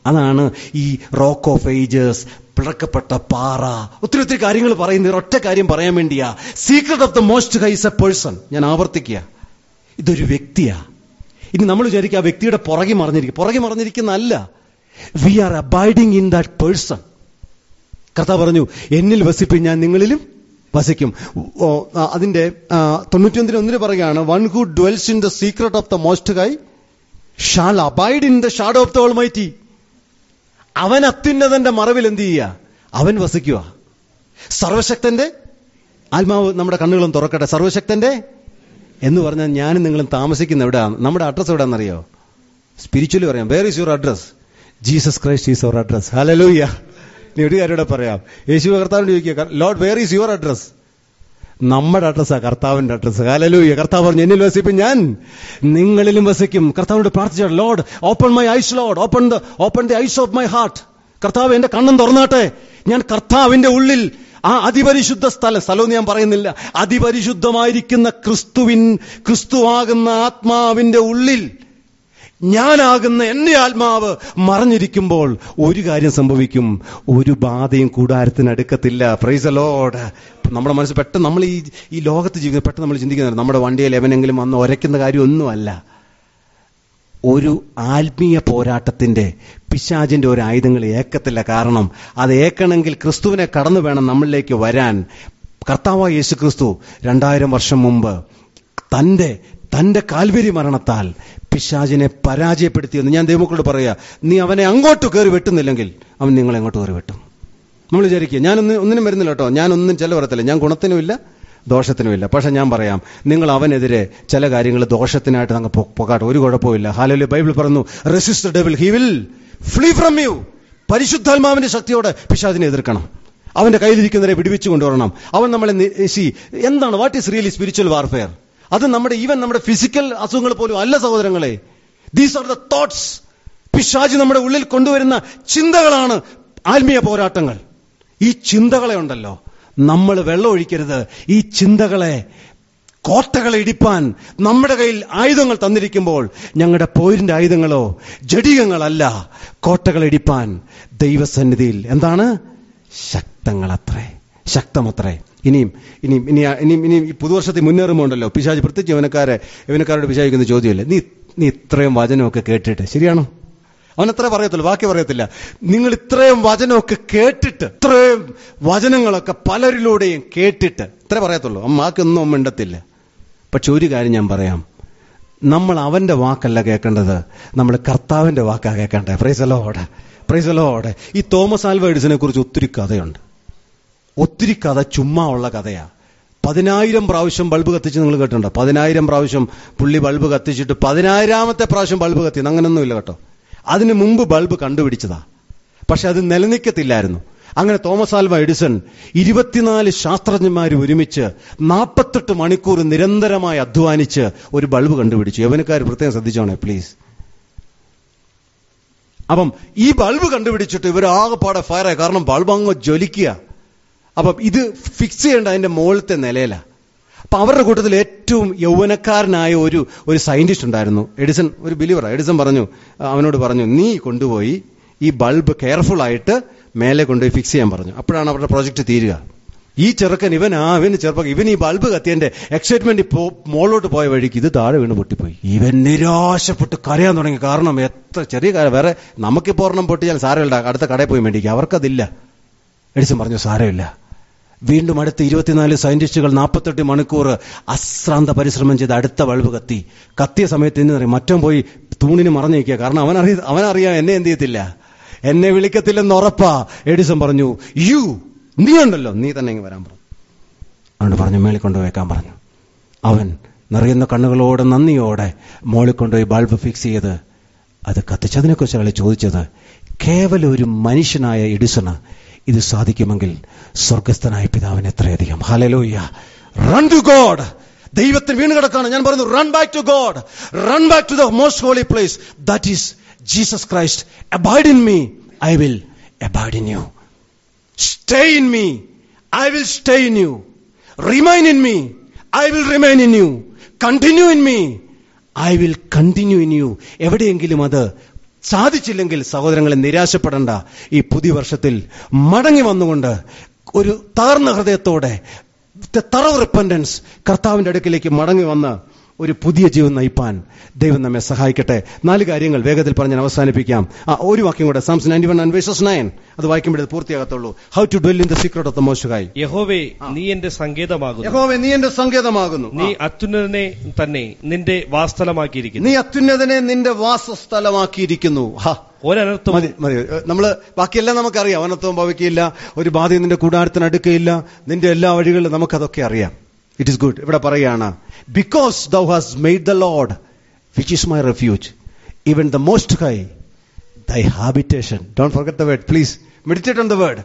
അതാണ് ഈ റോക്ക് ഓഫ് ഏജസ് പിളക്കപ്പെട്ട പാറ ഒത്തിരി ഒത്തിരി കാര്യങ്ങൾ പറയുന്നത് ഒറ്റ കാര്യം പറയാൻ വേണ്ടിയാ secret of the most high's a person ഞാൻ ആവർത്തിക്കുക ഇതൊരു വ്യക്തിയാ ഇനി നമ്മൾ വിചാരിക്കുക ആ വ്യക്തിയുടെ പുറകെ മറിഞ്ഞിരിക്കും പുറകെ മറിഞ്ഞിരിക്കുന്ന അല്ല we are abiding in that person കർത്താവ് പറഞ്ഞു എന്നിൽ വസിപ്പിൻ ഞാൻ നിങ്ങളിലും വസിക്കും ഓ, ആ, അതിന്റെ ആ, തൊണ്ണൂറ്റിയൊന്നിന് ഒന്നിന് പറയുകയാണ് one who dwells in the secret of the most high shall abide in the shadow of the almighty അവൻ അത്യുന്നതന്റെ മറവിൽ എന്ത് ചെയ്യുക അവൻ വസിക്കുക സർവശക്തന്റെ ആത്മാവ് നമ്മുടെ കണ്ണുകളും തുറക്കട്ടെ സർവശക്തന്റെ എന്ന് പറഞ്ഞാൽ ഞാനും നിങ്ങളും താമസിക്കുന്ന എവിടെയാണ് നമ്മുടെ അഡ്രസ് എവിടെയാണെന്നറിയോ സ്പിരിച്വലി പറയാം where is your address Jesus Christ is your address ഹലലൂയ നീ ഒരു കാര്യം ഇവിടെ പറയാം യേശു കർത്താവിനോട് ചോദിക്കുക Lord where is your address നമ്മുടെ അഡ്രസ്സാ കർത്താവിന്റെ അഡ്രസ് ഹലലൂയ കർത്താവ് പറഞ്ഞു എന്നിൽ വസിക്കും ഞാൻ നിങ്ങളിലും വസിക്കും കർത്താവിനോട് പ്രാർത്ഥിച്ചാൽ Lord open my eyes Lord open the open the eyes of my heart കർത്താവ് എന്റെ കണ്ണും തുറന്നാട്ടെ ഞാൻ കർത്താവിന്റെ ഉള്ളിൽ ആ അതിപരിശുദ്ധ സ്ഥലം സ്ഥലം ഞാൻ പറയുന്നില്ല അതിപരിശുദ്ധമായിരിക്കുന്ന ക്രിസ്തുവിൻ ക്രിസ്തുവാകുന്ന ആത്മാവിന്റെ ഉള്ളിൽ ഞാനാകുന്ന എന്റെ ആത്മാവ് മറഞ്ഞിരിക്കുമ്പോൾ ഒരു കാര്യം സംഭവിക്കും ഒരു ബാധയും കൂടാരത്തിനടുക്കത്തില്ല പ്രൈസ് ലോഡ് നമ്മുടെ മനസ്സ് പെട്ടെന്ന് നമ്മൾ ഈ ഈ ലോകത്ത് ജീവിക്കുന്ന പെട്ടെന്ന് നമ്മൾ ചിന്തിക്കുന്നുണ്ട് നമ്മുടെ വണ്ടിയിൽ എവനെങ്കിലും വന്ന് ഒരയ്ക്കുന്ന കാര്യമൊന്നുമല്ല ഒരു ആത്മീയ പോരാട്ടത്തിന്റെ പിശാചിന്റെ ഒരു ആയുധങ്ങൾ ഏക്കത്തില്ല കാരണം അത് ഏക്കണമെങ്കിൽ ക്രിസ്തുവിനെ കടന്നു വേണം നമ്മളിലേക്ക് വരാൻ കർത്താവായ യേശു ക്രിസ്തു രണ്ടായിരം വർഷം മുമ്പ് തന്റെ തന്റെ കാൽവരി മരണത്താൽ പിശാചിനെ പരാജയപ്പെടുത്തിയെന്ന് ഞാൻ ദൈവമക്കളോട് പറയാ നീ അവനെ അങ്ങോട്ട് കയറി വെട്ടുന്നില്ലെങ്കിൽ അവൻ നിങ്ങളെ അങ്ങോട്ട് കയറി വെട്ടും നമ്മൾ വിചാരിക്കുക ഞാനൊന്നും ഒന്നിനും വരുന്നില്ല കേട്ടോ ഞാനൊന്നും ചില പറയത്തില്ല ഞാൻ ഗുണത്തിനുമില്ല ദോഷത്തിനുമില്ല പക്ഷെ ഞാൻ പറയാം നിങ്ങൾ അവനെതിരെ ചില കാര്യങ്ങൾ ദോഷത്തിനായിട്ട് അങ്ങ് പൊ- പൊക്കാട്ടെ ഒരു കുഴപ്പമില്ല ഹാലലി ബൈബിൾ പറഞ്ഞു resist devil he will flee from you പരിശുദ്ധാത്മാവിന്റെ ശക്തിയോടെ പിശാചിനെ എതിർക്കണം അവന്റെ കയ്യിലിരിക്കുന്നവരെ വിടുവിച്ചു കൊണ്ടുവരണം അവൻ നമ്മളെ സി എന്താണ് what is really spiritual warfare അത് നമ്മുടെ ഈവൻ നമ്മുടെ ഫിസിക്കൽ അസുഖങ്ങൾ പോലും അല്ല സഹോദരങ്ങളെ ദീസ് ആർ ദ തോട്ട്സ് പിശാജ് നമ്മുടെ ഉള്ളിൽ കൊണ്ടുവരുന്ന ചിന്തകളാണ് ആത്മീയ പോരാട്ടങ്ങൾ ഈ ചിന്തകളെ ഉണ്ടല്ലോ നമ്മൾ വെള്ളം ഒഴിക്കരുത് ഈ ചിന്തകളെ കോട്ടകളെ ഇടിപ്പാൻ നമ്മുടെ കയ്യിൽ ആയുധങ്ങൾ തന്നിരിക്കുമ്പോൾ ഞങ്ങളുടെ പോരിന്റെ ആയുധങ്ങളോ ജഡികങ്ങളല്ല കോട്ടകൾ ഇടിപ്പാൻ ദൈവസന്നിധിയിൽ എന്താണ് ശക്തങ്ങളത്രേ ശക്തമത്രേ ഇനിയും ഇനിയും ഇനി ഇനിയും ഇനിയും ഈ പുതുവർഷത്തിൽ മുന്നേറുമ്പോൾ ഉണ്ടല്ലോ പിശാജ് പ്രത്യേകിച്ച് യവനക്കാരെ യവനക്കാരോട് പിശാചിക്കുന്ന ചോദ്യമല്ലേ നീ നീ ഇത്രയും വചനമൊക്കെ കേട്ടിട്ട് ശരിയാണോ അവൻ അത്ര പറയത്തുള്ളൂ ബാക്കി പറയത്തില്ല നിങ്ങൾ ഇത്രയും വചനമൊക്കെ കേട്ടിട്ട് ഇത്രയും വചനങ്ങളൊക്കെ പലരിലൂടെയും കേട്ടിട്ട് ഇത്രേ പറയത്തുള്ളൂ അമ്മാക്കൊന്നും അമ്മ മിണ്ടത്തില്ല പക്ഷെ ഒരു കാര്യം ഞാൻ പറയാം നമ്മൾ അവന്റെ വാക്കല്ല കേൾക്കേണ്ടത് നമ്മൾ കർത്താവിന്റെ വാക്കാ കേൾക്കേണ്ടത് പ്രൈസലോടെ പ്രൈസലോടെ ഈ തോമസ് ആൽവ എഡിസനെ കുറിച്ച് ഒത്തിരി കഥയുണ്ട് ഒത്തിരി കഥ ചുമ്മാ ഉള്ള കഥയാ പതിനായിരം പ്രാവശ്യം ബൾബ് കത്തിച്ച് നിങ്ങൾ കേട്ടിട്ടുണ്ടോ പതിനായിരം പ്രാവശ്യം പുള്ളി ബൾബ് കത്തിച്ചിട്ട് പതിനായിരാമത്തെ പ്രാവശ്യം ബൾബ് കത്തി അങ്ങനൊന്നുമില്ല കേട്ടോ അതിനു മുമ്പ് ബൾബ് കണ്ടുപിടിച്ചതാ പക്ഷെ അത് നിലനിൽക്കത്തില്ലായിരുന്നു അങ്ങനെ തോമസ് ആൽവ എഡിസൺ ഇരുപത്തിനാല് ശാസ്ത്രജ്ഞന്മാർ ഒരുമിച്ച് നാൽപ്പത്തെട്ട് മണിക്കൂർ നിരന്തരമായി അധ്വാനിച്ച് ഒരു ബൾബ് കണ്ടുപിടിച്ചു യവനക്കാർ പ്രത്യേകം ശ്രദ്ധിച്ചോണേ പ്ലീസ് അപ്പം ഈ ബൾബ് കണ്ടുപിടിച്ചിട്ട് ഇവർ ആകെപ്പാടെ ഫയറായി കാരണം ബൾബ് അങ്ങ് ജ്വലിക്കുക അപ്പം ഇത് ഫിക്സ് ചെയ്യേണ്ട അതിന്റെ മുകളിലത്തെ നിലയിലാ അപ്പൊ അവരുടെ കൂട്ടത്തിൽ ഏറ്റവും യൗവനക്കാരനായ ഒരു ഒരു സയന്റിസ്റ്റ് ഉണ്ടായിരുന്നു എഡിസൺ ഒരു ബിലീവറാ എഡിസൺ പറഞ്ഞു അവനോട് പറഞ്ഞു നീ കൊണ്ടുപോയി ഈ ബൾബ് കെയർഫുൾ ആയിട്ട് മേലെ കൊണ്ടുപോയി ഫിക്സ് ചെയ്യാൻ പറഞ്ഞു അപ്പോഴാണ് അവരുടെ പ്രോജക്റ്റ് തീരുക ഈ ചെറുക്കൻ ഇവൻ ആ ഇവന് ചെറുപ്പം ഇവൻ ഈ ബൾബ് കത്തിയതിന്റെ എക്സൈറ്റ്മെന്റ് മോളിലോട്ട് പോയ വഴിക്ക് ഇത് താഴെ വീണ് പൊട്ടിപ്പോയി ഇവൻ നിരാശപ്പെട്ട് കരയാൻ തുടങ്ങി കാരണം എത്ര ചെറിയ കാര്യം വേറെ നമുക്കിപ്പോ ഒരെണ്ണം പൊട്ടിയാൽ സാരമില്ല അടുത്ത കടയിൽ പോയി മേടിക്കുക അവർക്കതില്ല എഡിസൺ പറഞ്ഞു സാരമില്ല വീണ്ടും അടുത്ത ഇരുപത്തിനാല് സയന്റിസ്റ്റുകൾ നാൽപ്പത്തെട്ട് മണിക്കൂർ അശ്രാന്ത പരിശ്രമം ചെയ്ത് അടുത്ത ബൾബ് കത്തി കത്തിയ സമയത്ത് ഇന്ന് പറയും മറ്റം പോയി തൂണിന് മറഞ്ഞു നിൽക്കുക കാരണം അവൻ അറിയ അവനറിയാം എന്നെ എന്ത് ചെയ്യത്തില്ല എന്നെ വിളിക്കത്തില്ലെന്ന് ഉറപ്പാ എഡിസൺ പറഞ്ഞു യു നീ ഉണ്ടല്ലോ നീ തന്നെ ഇങ്ങ് വരാൻ പറഞ്ഞു അതുകൊണ്ട് പറഞ്ഞു മേളിൽ കൊണ്ടുപോയേക്കാൻ പറഞ്ഞു അവൻ നിറയുന്ന കണ്ണുകളോടെ നന്ദിയോടെ മോളിൽ കൊണ്ടുപോയി ബൾബ് ഫിക്സ് ചെയ്ത് അത് കത്തിച്ചതിനെക്കുറിച്ച് അയാൾ ചോദിച്ചത് കേവലം ഒരു മനുഷ്യനായ എഡിസണ് ഇത് സാധിക്കുമെങ്കിൽ സ്വർഗസ്ഥനായ പിതാവിന് എത്രയധികം ഹലലോയ്യ റൺ ടു ഗോഡ് ദൈവത്തിൽ വീണ് കിടക്കാണ് ഞാൻ പറയുന്നു run back to God run back to the most holy place that is Jesus Christ abide in me I will abide in you stay in me I will stay in you remain in me I will remain in you continue in me I will continue in you എവിടെയെങ്കിലും അത് സാധിച്ചില്ലെങ്കിൽ സഹോദരങ്ങളെ നിരാശപ്പെടേണ്ട ഈ പുതിയ വർഷത്തിൽ മടങ്ങി വന്നുകൊണ്ട് ഒരു താർന്ന ഹൃദയത്തോടെ തറവ് റിപ്പൻഡൻസ് കർത്താവിന്റെ അടുക്കിലേക്ക് മടങ്ങി വന്ന് ഒരു പുതിയ ജീവൻ നയിപ്പാൻ ദൈവം നമ്മെ സഹായിക്കട്ടെ നാല് കാര്യങ്ങൾ വേഗത്തിൽ പറഞ്ഞ് ഞാൻ അവസാനിപ്പിക്കാം ആ ഒരു വാക്യം കൂടെ Psalms ninety one verses nine അത് വായിക്കുമ്പോഴേ ഇത് പൂർത്തിയാകത്തുള്ളൂ how to dwell in the secret of the most high യഹോവേ നീ എന്റെ സങ്കേതമാകുന്നു യഹോവേ നീ എന്റെ സങ്കേതമാകുന്നു നീ അത്യുന്നതനെ തന്നെ നിന്റെ വാസ്തലമാക്കിയിരിക്കുന്നു നീ അത്യുന്നതനെ നിന്റെ വാസസ്ഥലമാക്കിയിരിക്കുന്നു ഹാ ഒരനർത്ഥവും മതി മതി ഏഹ് നമ്മള് ബാക്കിയെല്ലാം നമുക്കറിയാം അനത്വം ഭവിക്കില്ല ഒരു ബാധയും നിന്റെ കൂടാരത്തിന് അടുക്കയില്ല നിന്റെ എല്ലാ വഴികളിലും നമുക്കതൊക്കെ അറിയാം ഇറ്റ് ഇസ് ഗുഡ് ഇവിടെ പറയുകയാണ് because thou has made the Lord which is my refuge even the most high thy habitation don't forget the word please meditate on the word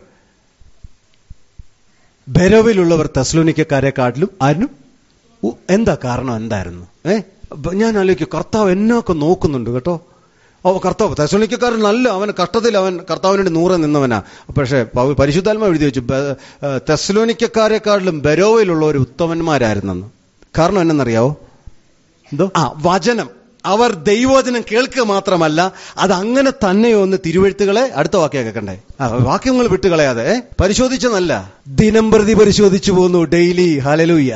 ബെരോവിലുള്ളവർ തെസ്ലോനിക്കാരെക്കാട്ടിലും ആരും ഉ- എന്താ കാരണം എന്തായിരുന്നു ഏ ബ- ഞാൻ ആലോചിക്കും കർത്താവ് എന്നൊക്കെ നോക്കുന്നുണ്ട് കേട്ടോ ഓ കർത്താവ് തെസ്ലോനിക്കാരൻ നല്ല അവൻ കഷ്ടത്തിൽ അവൻ കർത്താവിന് വേണ്ടി നൂറെ നിന്നവനാ പക്ഷേ പൗ- പരിശുദ്ധാത്മ എഴുതി വെച്ചു ബെ- ഏ, തെസ്ലോനിക്കാരെക്കാട്ടിലും ബെരോവയിലുള്ളവർ ഉത്തമന്മാരായിരുന്നെന്ന് കാരണം എന്നറിയാവോ എന്തോ ആ വചനം അവർ ദൈവവചനം കേൾക്കുക മാത്രമല്ല അത് അങ്ങനെ തന്നെയോ എന്ന് തിരുവഴുത്തുകളെ അടുത്ത വാക്യം കേൾക്കണ്ടേ ആ വാക്യങ്ങൾ വിട്ടുകളയാതെ ഏ? പരിശോധിച്ചെന്നല്ല ദിനം പ്രതി പരിശോധിച്ചു പോകുന്നു ഡെയിലി ഹലലൂയ്യ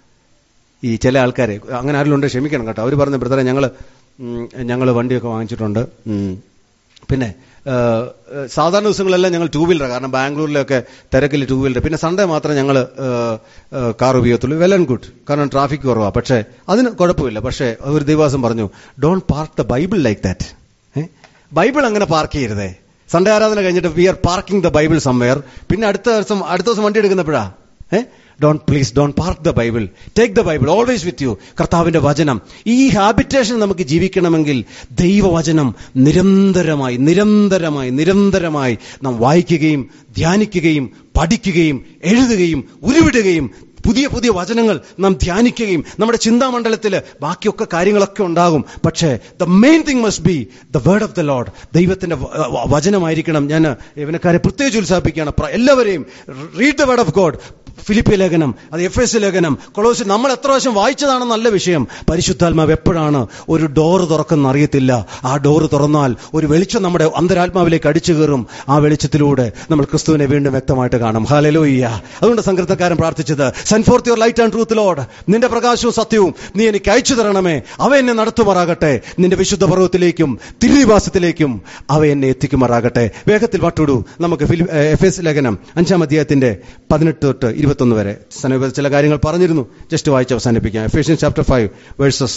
ഈ ചില ആൾക്കാരെ അങ്ങനെ ആരെങ്കിലും ഉണ്ട് ക്ഷമിക്കണം കേട്ടോ അവർ പറഞ്ഞു ബ്രദറെ ഞങ്ങൾ ഞങ്ങൾ വണ്ടിയൊക്കെ വാങ്ങിച്ചിട്ടുണ്ട് ഉം. പിന്നെ ആ, സാധാരണ ദിവസങ്ങളെല്ലാം ഞങ്ങൾ ടൂ വീലർ കാരണം ബാംഗ്ലൂരിലൊക്കെ തിരക്കിൽ ടൂ വീലർ പിന്നെ സൺഡേ മാത്രമേ ഞങ്ങൾ കാർ ഉപയോഗത്തുള്ളൂ വെൽ ആൻഡ് ഗുഡ് കാരണം ട്രാഫിക് കുറവാണ് പക്ഷേ അതിന് കുഴപ്പമില്ല പക്ഷേ ഒരു ദിവസം പറഞ്ഞു don't park the Bible like that Bible അങ്ങനെ പാർക്ക് ചെയ്യരുതേ സൺഡേ ആരാധന കഴിഞ്ഞിട്ട് we are parking the Bible somewhere പിന്നെ അടുത്ത ദിവസം അടുത്ത ദിവസം വണ്ടി എടുക്കുന്നപ്പോഴാ uh don't please don't park the Bible take the Bible always with you കർത്താവിന്റെ വചനം ഈ ഹാബിറ്റേഷൻ നമുക്ക് ജീവിക്കണമെങ്കിൽ ദൈവവചനം നിരന്തരമായി നിരന്തരമായി നിരന്തരമായി നാം വായിക്കുകയും ധ്യാനിക്കുകയും പഠിക്കുകയും എഴുതുകയും ഉരുവിടുകയും പുതിയ പുതിയ വചനങ്ങൾ നാം ധ്യാനിക്കുകയും നമ്മുടെ ചിന്താമണ്ഡലത്തിൽ ബാക്കിയൊക്കെ കാര്യങ്ങളൊക്കെ ഉണ്ടാകും പക്ഷേ the main thing must be the word of the Lord ദൈവത്തിന്റെ വ- വ- വചനമായിരിക്കണം ഞാൻ യവനക്കാരെ പ്രത്യേകിച്ച് ഉത്സാഹിപ്പിക്കുകയാണ് പ്ര- എല്ലാവരെയും read the word of God ഫിലിപ്പി ലേഖനം അത് എഫ് എസ് ലേഖനം കൊളോസ് നമ്മൾ എത്ര പ്രാവശ്യം വായിച്ചതാണെന്ന് നല്ല വിഷയം പരിശുദ്ധാത്മാവ് എപ്പോഴാണ് ഒരു ഡോറ് തുറക്കുന്ന അറിയത്തില്ല ആ ഡോറ് തുറന്നാൽ ഒരു വെളിച്ചം നമ്മുടെ അന്തരാത്മാവിലേക്ക് അടിച്ചു കയറും ആ വെളിച്ചത്തിലൂടെ നമ്മൾ ക്രിസ്തുവിനെ വീണ്ടും വ്യക്തമായിട്ട് കാണും ഹാലലോയ്യ അതുകൊണ്ട് സങ്കീർത്തക്കാരൻ പ്രാർത്ഥിച്ചത് send forth your light and truth Lord നിന്റെ പ്രകാശവും സത്യവും നീ എനിക്ക് അയച്ചു തരണമേ അവ എന്നെ നടത്തുമാറാകട്ടെ നിന്റെ വിശുദ്ധ പർവ്വത്തിലേക്കും തിരുനിവാസത്തിലേക്കും അവ എന്നെ എത്തിക്കുമാറാകട്ടെ വേഗത്തിൽ വട്ടുടു നമുക്ക് ഫിലി എഫ് എസ് ലേഖനം അഞ്ചാം അധ്യായത്തിന്റെ പതിനെട്ട് തൊട്ട് ഇരുപത്തൊന്ന് വരെ സനോപ ചില കാര്യങ്ങൾ പറഞ്ഞിരുന്നു ജസ്റ്റ് വായിച്ച് അവസാനിപ്പിക്കാം എഫേഷ്യൻ ചാപ്റ്റർ ഫൈവ് വേഴ്സസ്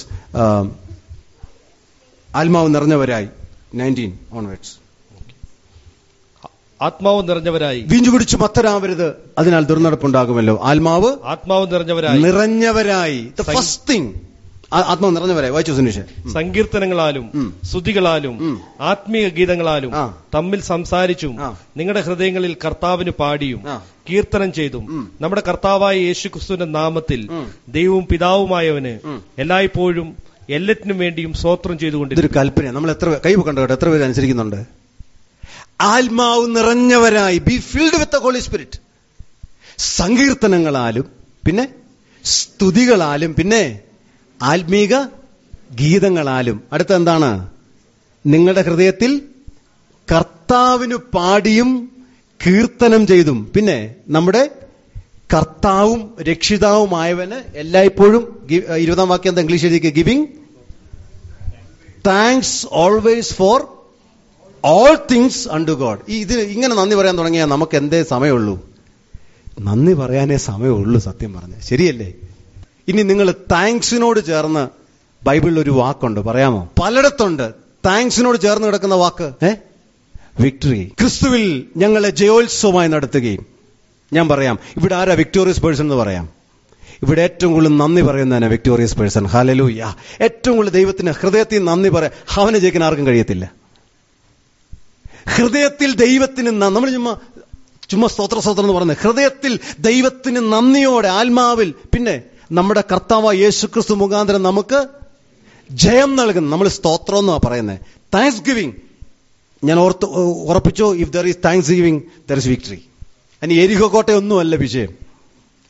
ആത്മാവ് നിറഞ്ഞവരായി നയൻറ്റീൻ ഓൺവേർഡ്സ് ആത്മാവ് നിറഞ്ഞവരായി വീഞ്ഞു കുടിച്ച് മത്തരാവരുത് അതിനാൽ ദുർനടപ്പുണ്ടാകുമല്ലോ ആത്മാവ് ആത്മാവ് നിറഞ്ഞവരായി നിറഞ്ഞവരായി ദ സൈ- ഫസ്റ്റ് തിങ് ആത്മാവ് നിറഞ്ഞവരായി വായിച്ചു സുനീഷ് സങ്കീർത്തനങ്ങളാലും ഉം. സ്തുതികളാലും ഉം. ആത്മീയ ഗീതങ്ങളാലും ആ. തമ്മിൽ സംസാരിച്ചും ആ. നിങ്ങളുടെ ഹൃദയങ്ങളിൽ കർത്താവിന് പാടിയും ആ. കീർത്തനം ചെയ്തും ഉം. നമ്മുടെ കർത്താവായ യേശുക്രിസ്തുവിന്റെ നാമത്തിൽ ഉം. ദൈവവും പിതാവുമായവന് ഉം. എല്ലായ്പ്പോഴും എല്ലാറ്റിനും വേണ്ടിയും സ്തോത്രം ഇതൊരു ചെയ്തുകൊണ്ടിരിക്കും കൽപ്പന നമ്മൾ എത്ര കൈ കണ്ടോ കേട്ടോ എത്ര പേര് അനുസരിക്കുന്നുണ്ട് ആത്മാവ് നിറഞ്ഞവരായി be filled with Holy Spirit സങ്കീർത്തനങ്ങളാലും പിന്നെ സ്തുതികളാലും പിന്നെ ആത്മീക ഗീതങ്ങളാലും അടുത്ത എന്താണ് നിങ്ങളുടെ ഹൃദയത്തിൽ കർത്താവിന് പാടിയും കീർത്തനം ചെയ്തും പിന്നെ നമ്മുടെ കർത്താവും രക്ഷിതാവുമായവന് എല്ലായ്പ്പോഴും ഗി- ഇരുപതാം വാക്യം എന്താ ഇംഗ്ലീഷ് എഴുതിക്കുക giving thanks always for all things unto God ഈ ഇത് ഇങ്ങനെ നന്ദി പറയാൻ തുടങ്ങിയാൽ നമുക്ക് എന്തേ സമയമുള്ളൂ നന്ദി പറയാനേ സമയമുള്ളൂ സത്യം പറഞ്ഞ് ശരിയല്ലേ ഇനി നിങ്ങൾ താങ്ക്സിനോട് ചേർന്ന് ബൈബിളിൽ ഒരു വാക്കുണ്ട് പറയാമോ പലയിടത്തുണ്ട് താങ്ക്സിനോട് ചേർന്ന് കിടക്കുന്ന വാക്ക് ഏ വിക്ടറി ക്രിസ്തുവിൽ ഞങ്ങളെ ജയോത്സവമായി നടത്തുകയും ഞാൻ പറയാം ഇവിടെ ആരാ വിക്ടോറിയസ് പേഴ്സൺ എന്ന് പറയാം ഇവിടെ ഏറ്റവും കൂടുതൽ നന്ദി പറയുന്നതാണ് വിക്ടോറിയസ് പേഴ്സൺ ഹാലലൂയ ഏറ്റവും കൂടുതൽ ദൈവത്തിന് ഹൃദയത്തിൽ നന്ദി പറയാൻ അവനെ ജയിക്കാൻ ആർക്കും കഴിയത്തില്ല ഹൃദയത്തിൽ ദൈവത്തിന് ന- നമ്മൾ ചുമ്മാ ചുമ്മാ സ്തോത്ര സ്തോത്രം എന്ന് പറയുന്നത് ഹൃദയത്തിൽ ദൈവത്തിന് നന്ദിയോടെ ആത്മാവിൽ പിന്നെ നമ്മുടെ കർത്താവ് യേശുക്രിസ്തു മുഖാന്തരം നമുക്ക് ജയം നൽകുന്നു നമ്മൾ സ്തോത്രം എന്നാ പറയുന്നത് താങ്ക്സ് ഗിവിംഗ് ഞാൻ ഓർത്ത് ഉറപ്പിച്ചോ if there is thanksgiving there is victory അതിന് എരിഹോ കോട്ടയൊന്നുമല്ല വിഷയം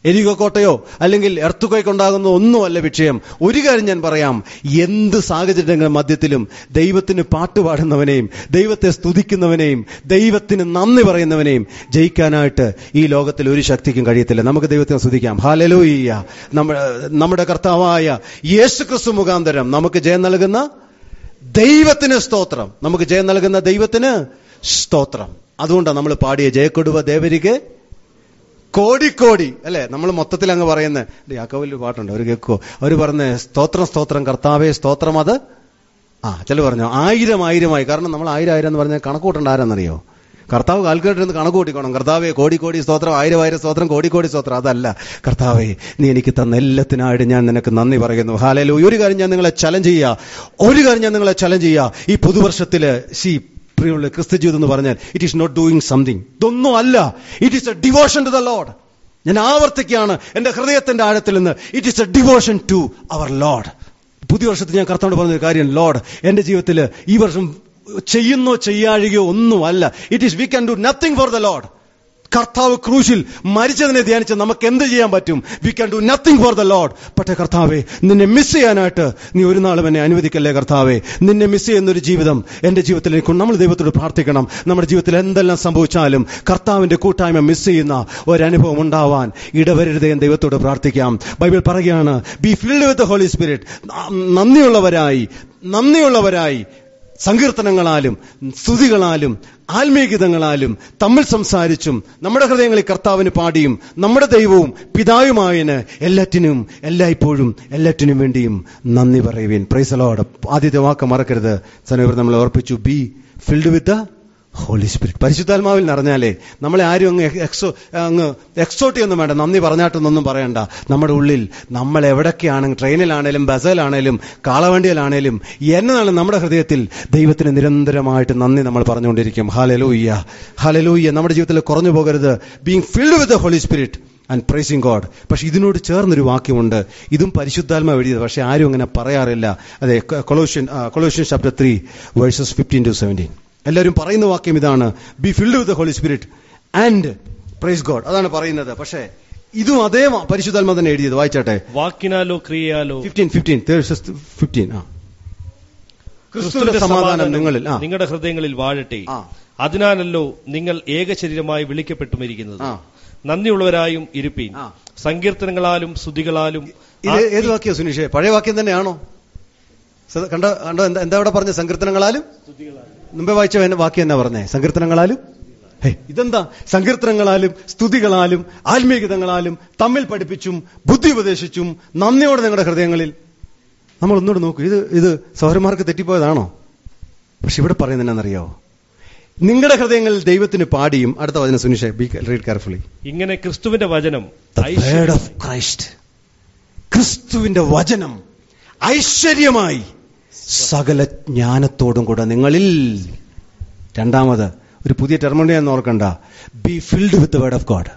എരികോ കോട്ടയോ അല്ലെങ്കിൽ എർത്തുകൈക്കൊണ്ടാകുന്ന ഒന്നുമല്ല വിഷയം ഒരു കാര്യം ഞാൻ പറയാം എന്ത് സാഹചര്യങ്ങളുടെ മധ്യത്തിലും ദൈവത്തിന് പാട്ടുപാടുന്നവനെയും ദൈവത്തെ സ്തുതിക്കുന്നവനെയും ദൈവത്തിന് നന്ദി പറയുന്നവനെയും ജയിക്കാനായിട്ട് ഈ ലോകത്തിൽ ഒരു ശക്തിക്കും കഴിയത്തില്ല നമുക്ക് ദൈവത്തെ സ്തുതിക്കാം ഹാലലോയ്യ നമ്മുടെ കർത്താവായ യേശുക്രിസ്തു മുഖാന്തരം നമുക്ക് ജയം നൽകുന്ന ദൈവത്തിന് സ്തോത്രം നമുക്ക് ജയം നൽകുന്ന ദൈവത്തിന് സ്തോത്രം അതുകൊണ്ടാണ് നമ്മൾ പാടിയ ജയക്കൊടുവ ദേവരിക്ക് കോടിക്കോടി അല്ലെ നമ്മൾ മൊത്തത്തിൽ അങ്ങ് പറയുന്നത് യാക്കോവിൽ പാട്ടുണ്ട് അവർ കേൾക്കുമോ അവർ പറഞ്ഞ സ്തോത്രം സ്തോത്രം കർത്താവേ സ്തോത്രം അത് ആ ചില പറഞ്ഞു ആയിരം ആയിരമായി കാരണം നമ്മൾ ആയിരം ആയിരം എന്ന് പറഞ്ഞാൽ കണക്ക് കൂട്ടേണ്ട ആരെന്നറിയോ കർത്താവ് കാൽക്കുലേറ്റർ നിന്ന് കണക്ക് കൂട്ടിക്കോണം കർത്താവേ കോടി കോടി സ്തോത്രം ആയിരം ആയിരം സ്തോത്രം കോടി കോടി സ്തോത്രം അതല്ല കർത്താവേ നീ എനിക്ക് തന്ന എല്ലാത്തിനായിട്ട് ഞാൻ നിനക്ക് നന്ദി പറയുന്നു ഹാലലു ഒരു കാര്യം ഞാൻ നിങ്ങളെ ചലഞ്ച് ചെയ്യുക ഒരു കാര്യം ഞാൻ നിങ്ങളെ ചലഞ്ച് ചെയ്യുക ഈ പുതുവർഷത്തില് സി പ്രിയമുള്ള ക്രിസ്തു ജീവിതം എന്ന് പറഞ്ഞാൽ it is not doing something ഇതൊന്നും അല്ല it is a devotion to the Lord ഞാൻ ആവർത്തിക്കുകയാണ് എന്റെ ഹൃദയത്തിന്റെ ആഴത്തിൽ നിന്ന് it is a devotion to our Lord പുതിയ വർഷത്തിൽ ഞാൻ കർത്താവോട് പറഞ്ഞൊരു കാര്യം ലോഡ് എന്റെ ജീവിതത്തിൽ ഈ വർഷം ചെയ്യുന്നോ ചെയ്യാഴികയോ ഒന്നുമല്ല it is we can do nothing for the Lord കർത്താവ് ക്രൂശിൽ മരിച്ചതിനെ ധ്യാനിച്ച് നമുക്ക് എന്ത് ചെയ്യാൻ പറ്റും we can do nothing for the Lord പക്ഷേ കർത്താവെ നിന്നെ മിസ് ചെയ്യാനായിട്ട് നീ ഒരു നാളും എന്നെ അനുവദിക്കല്ലേ കർത്താവെ നിന്നെ മിസ് ചെയ്യുന്ന ഒരു ജീവിതം എന്റെ ജീവിതത്തിലേക്ക് നമ്മൾ ദൈവത്തോട് പ്രാർത്ഥിക്കണം നമ്മുടെ ജീവിതത്തിൽ എന്തെല്ലാം സംഭവിച്ചാലും കർത്താവിന്റെ കൂട്ടായ്മ മിസ് ചെയ്യുന്ന ഒരനുഭവം ഉണ്ടാവാൻ ഇടവരരുതേ എന്ന് ദൈവത്തോട് പ്രാർത്ഥിക്കാം ബൈബിൾ പറയുകയാണ് be filled with Holy Spirit നന്ദിയുള്ളവരായി നന്ദിയുള്ളവരായി സങ്കീർത്തനങ്ങളാലും സ്തുതികളാലും ആത്മീയഗീതങ്ങളാലും തമ്മിൽ സംസാരിച്ചും നമ്മുടെ ഹൃദയങ്ങളിൽ കർത്താവിന് പാടിയും നമ്മുടെ ദൈവവും പിതാവുമായന് എല്ലാറ്റിനും എല്ലായ്പ്പോഴും എല്ലാറ്റിനും വേണ്ടിയും നന്ദി പറയുവീൻ പ്രൈസലോട് ആദ്യത്തെ വാക്ക് മറക്കരുത് സനോവർ നമ്മൾ ഓർപ്പിച്ചു be filled with Holy Spirit പരിശുദ്ധാത്മാവിൽ നിറഞ്ഞാലേ നമ്മളെ ആരും അങ്ങ് എക്സോ അങ്ങ് എക്സോട്ടി ഒന്നും വേണ്ട നന്ദി പറഞ്ഞാട്ടൊന്നും പറയണ്ട നമ്മുടെ ഉള്ളിൽ നമ്മൾ എവിടൊക്കെയാണെങ്കിലും ട്രെയിനിലാണേലും ബസ്സിലാണേലും കാളവണ്ടിയിലാണേലും എന്നതാണ് നമ്മുടെ ഹൃദയത്തിൽ ദൈവത്തിന് നിരന്തരമായിട്ട് നന്ദി നമ്മൾ പറഞ്ഞുകൊണ്ടിരിക്കും ഹാലലൂയ്യ ഹാലലൂയ്യ നമ്മുടെ ജീവിതത്തിൽ കുറഞ്ഞു പോകരുത് being filled with Holy Spirit and praising God പക്ഷെ ഇതിനോട് ചേർന്നൊരു വാക്യമുണ്ട് ഇതും പരിശുദ്ധാത്മ എഴുതിയത് പക്ഷെ ആരും അങ്ങനെ പറയാറില്ല അതെ Colossian Colossian chapter three verses fifteen to seventeen എല്ലാവരും പറയുന്ന വാക്യം ഇതാണ് be filled with Holy Spirit and praise God അതാണ് പറയുന്നത് പക്ഷേ ഇതും അതേ പരിശുദ്ധാത്മ തന്നെ എഴുതിയത് വായിച്ചാട്ടെ വാക്കിനാലോ ക്രിയയാലോ ഫിഫ്റ്റീൻ ഫിഫ്റ്റീൻ ഫിഫ്റ്റീൻ ആ ക്രിസ്തുവിന്റെ സമാധാനം നിങ്ങളിൽ ആ നിങ്ങളുടെ ഹൃദയങ്ങളിൽ വാഴട്ടെ ആ. അതിനാലല്ലോ നിങ്ങൾ ഏകശരീരമായി വിളിക്കപ്പെട്ടുമിരിക്കുന്നത് ആ. നന്ദിയുള്ളവരായും ഇരുപ്പീൻ ആ. സങ്കീർത്തനങ്ങളാലും സ്തുതികളാലും ഇത് ഏത് വാക്യം സുനീഷേ പഴയ വാക്യം തന്നെയാണോ സ- കണ്ടോ കണ്ടോ എന്താ എന്താ ഇവിടെ പറഞ്ഞ സങ്കീർത്തനങ്ങളാലും മുമ്പേ വായിച്ച എന്നെ വാക്യം എന്നാ പറഞ്ഞേ സങ്കീർത്തനങ്ങളാലും ഹേ, ഇതെന്താ സങ്കീർത്തനങ്ങളാലും സ്തുതികളാലും ആത്മീയഗീതങ്ങളാലും തമ്മിൽ പഠിപ്പിച്ചും ബുദ്ധി ഉപദേശിച്ചും നന്ദിയോടെ നിങ്ങളുടെ ഹൃദയങ്ങളിൽ നമ്മൾ ഒന്നുകൂടെ നോക്കൂ ഇത് ഇത് സൗരന്മാർക്ക് തെറ്റിപ്പോയതാണോ പക്ഷെ ഇവിടെ പറയുന്നത് എന്നാണെന്നറിയാവോ നിങ്ങളുടെ ഹൃദയങ്ങളിൽ ദൈവത്തിന് പാടിയും അടുത്ത വചനം സുനിഷ ബി റീഡ് കെയർഫുള്ളി ഇങ്ങനെ ക്രിസ്തുവിന്റെ വചനം The ഐശ്വര്യം- word of Christ. ക്രിസ്തുവിന്റെ വചനം ഐശ്വര്യമായി സകല ജ്ഞാനത്തോടും കൂടെ നിങ്ങളിൽ രണ്ടാമത് ഒരു പുതിയ ടെർമിനെ എന്ന് ഓർക്കണ്ട be filled with word of God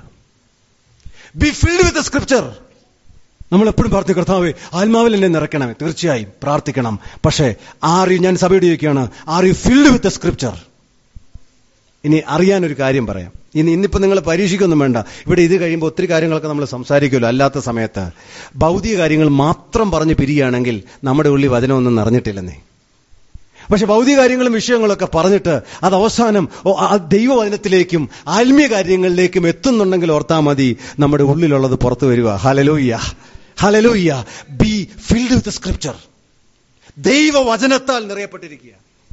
be filled with scripture നമ്മൾ എപ്പോഴും പ്രാർത്ഥിക്കും കർത്താവേ ആത്മാവിൽ എന്നെ നിറയ്ക്കണമേ തീർച്ചയായും പ്രാർത്ഥിക്കണം പക്ഷേ ആർ യു ഞാൻ സഭയോട് ചോദിക്കുകയാണ് are you filled with scripture ഇനി അറിയാനൊരു കാര്യം പറയാം ഇനി ഇന്നിപ്പോ നിങ്ങൾ പരീക്ഷിക്കൊന്നും വേണ്ട ഇവിടെ ഇത് കഴിയുമ്പോൾ ഒത്തിരി കാര്യങ്ങളൊക്കെ നമ്മൾ സംസാരിക്കുമല്ലോ അല്ലാത്ത സമയത്ത് ഭൗതിക കാര്യങ്ങൾ മാത്രം പറഞ്ഞ് പിരിയുകയാണെങ്കിൽ നമ്മുടെ ഉള്ളിൽ വചനമൊന്നും നിറഞ്ഞിട്ടില്ലെന്നേ പക്ഷെ ഭൗതിക കാര്യങ്ങളും വിഷയങ്ങളൊക്കെ പറഞ്ഞിട്ട് അത് അവസാനം ഓ, ആ ദൈവവചനത്തിലേക്കും ആത്മീയ കാര്യങ്ങളിലേക്കും എത്തുന്നുണ്ടെങ്കിൽ ഓർത്താൽ മതി നമ്മുടെ ഉള്ളിലുള്ളത് പുറത്തു വരിക ഹലലൂയ്യ ഹലലൂയ്യ ബി ഫിൽഡ് വിത്ത് സ്ക്രിപ്ചർ ദൈവവചനത്താൽ നിറയപ്പെട്ടിരിക്കുക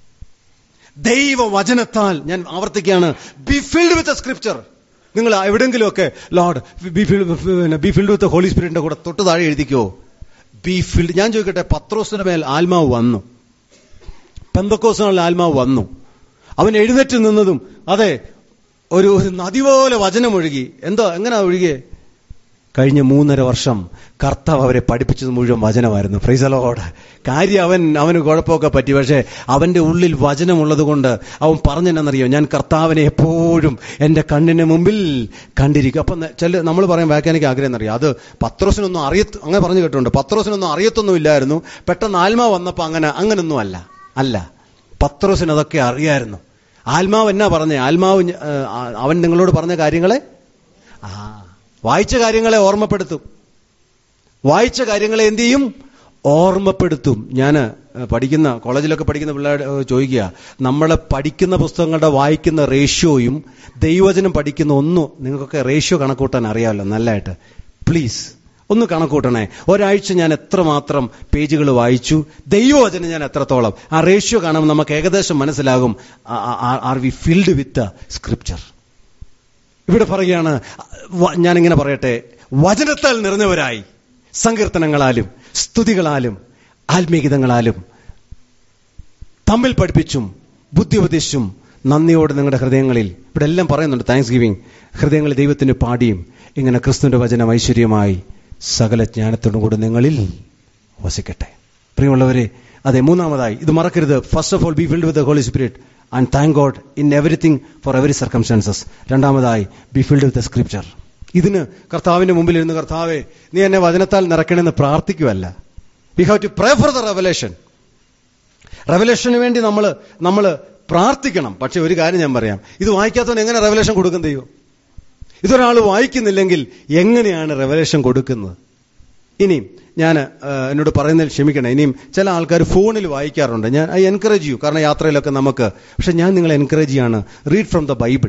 ദൈവവചനത്താൽ ഞാൻ ആവർത്തിക്കുകയാണ് ബി ഫിൽഡ് വിത്ത് സ്ക്രിപ്ചർ നിങ്ങൾ എവിടെങ്കിലുമൊക്കെ Lord be filled be filled with Holy സ്പിരിറ്റിന്റെ കൂടെ തൊട്ട് താഴെ എഴുതിക്കോ ബി ഫിൽഡ് ഞാൻ ചോദിക്കട്ടെ പത്രോസിന്റെ മേൽ ആത്മാവ് വന്നു പെന്തക്കോസിനുള്ള ആത്മാവ് വന്നു അവൻ എഴുന്നേറ്റ് നിന്നതും അതെ ഒരു ഒരു നദി പോലെ വചനമൊഴുകി എന്തോ എങ്ങനെയാ ഒഴുകിയേ കഴിഞ്ഞ മൂന്നര വർഷം കർത്താവ് അവരെ പഠിപ്പിച്ചത് മുഴുവൻ വചനമായിരുന്നു ഫ്രൈസലോട് കാര്യം അവൻ അവന് കുഴപ്പമൊക്കെ പറ്റി പക്ഷേ അവന്റെ ഉള്ളിൽ വചനമുള്ളത് കൊണ്ട് അവൻ പറഞ്ഞെന്നറിയോ ഞാൻ കർത്താവിനെ എപ്പോഴും എന്റെ കണ്ണിന് മുമ്പിൽ കണ്ടിരിക്കും അപ്പം ചില നമ്മൾ പറയാൻ വ്യാഖ്യാനിക്ക് ആഗ്രഹം എന്നറിയാം അത് പത്രോസിനൊന്നും അറിയത്ത് അങ്ങനെ പറഞ്ഞു കേട്ടിട്ടുണ്ട് പത്രോസിനൊന്നും അറിയത്തൊന്നും ഇല്ലായിരുന്നു പെട്ടെന്ന് ആത്മാവ് വന്നപ്പോൾ അങ്ങനെ അങ്ങനൊന്നും അല്ല അല്ല പത്രോസിന് അതൊക്കെ അറിയായിരുന്നു ആത്മാവ് എന്നാ പറഞ്ഞേ ആത്മാവ് ഞ- ആ, അവൻ നിങ്ങളോട് പറഞ്ഞ കാര്യങ്ങളെ ആ വായിച്ച കാര്യങ്ങളെ ഓർമ്മപ്പെടുത്തും വായിച്ച കാര്യങ്ങളെ എന്ത് ചെയ്യും ഓർമ്മപ്പെടുത്തും ഞാൻ പഠിക്കുന്ന കോളേജിലൊക്കെ പഠിക്കുന്ന പിള്ളേർ ചോദിക്കുക നമ്മൾ പഠിക്കുന്ന പുസ്തകങ്ങളുടെ വായിക്കുന്ന റേഷ്യോയും ദൈവവചനം പഠിക്കുന്ന ഒന്നും നിങ്ങൾക്കൊക്കെ റേഷ്യോ കണക്കൂട്ടാൻ അറിയാമല്ലോ നല്ലതായിട്ട് പ്ലീസ് ഒന്ന് കണക്കൂട്ടണേ ഒരാഴ്ച ഞാൻ എത്രമാത്രം പേജുകൾ വായിച്ചു ദൈവവചനം ഞാൻ എത്രത്തോളം ആ റേഷ്യോ കാണുമ്പോൾ നമുക്ക് ഏകദേശം മനസ്സിലാകും are we filled with scripture ഇവിടെ പറയുകയാണ് വ- ഞാനിങ്ങനെ പറയട്ടെ വചനത്താൽ നിറഞ്ഞവരായി സങ്കീർത്തനങ്ങളാലും സ്തുതികളാലും ആത്മീയഗീതങ്ങളാലും തമ്മിൽ പഠിപ്പിച്ചും ബുദ്ധി ഉപദേശിച്ചും നന്ദിയോട് നിങ്ങളുടെ ഹൃദയങ്ങളിൽ ഇവിടെ എല്ലാം പറയുന്നുണ്ട് താങ്ക്സ് ഗിവിംഗ് ഹൃദയങ്ങളിൽ ദൈവത്തിന് പാടിയും ഇങ്ങനെ ക്രിസ്തുവിന്റെ വചനം ഐശ്വര്യമായി സകല ജ്ഞാനത്തോടും കൂടെ നിങ്ങളിൽ വസിക്കട്ടെ പ്രിയമുള്ളവരെ അതെ മൂന്നാമതായി ഇത് മറക്കരുത് first of all be filled with the Holy Spirit and thank God in everything for every circumstances രണ്ടാമതായി be filled with the scripture ഇതിന് കർത്താവിന്റെ മുമ്പിൽ ഇരുന്ന് കർത്താവെ നീ എന്നെ വചനത്താൽ നിറക്കണമെന്ന് പ്രാർത്ഥിക്കുവല്ല we have to pray for the revelation റെവലേഷന് വേണ്ടി നമ്മൾ നമ്മൾ പ്രാർത്ഥിക്കണം പക്ഷെ ഒരു കാര്യം ഞാൻ പറയാം ഇത് വായിക്കാത്തവൻ എങ്ങനെ റെവലേഷൻ കൊടുക്കും ദൈവം ഇതൊരാൾ വായിക്കുന്നില്ലെങ്കിൽ എങ്ങനെയാണ് റെവലേഷൻ കൊടുക്കുന്നത് ഇനിയും ഞാൻ എന്നോട് പറയുന്നതിൽ ക്ഷമിക്കണം ഇനിയും ചില ആൾക്കാർ ഫോണിൽ വായിക്കാറുണ്ട് ഞാൻ ഐ എൻകറേജ് ചെയ്യൂ കാരണം യാത്രയിലൊക്കെ നമുക്ക് പക്ഷെ ഞാൻ നിങ്ങളെ എൻകറേജ് ചെയ്യാണ് റീഡ് ഫ്രം ദ ബൈബിൾ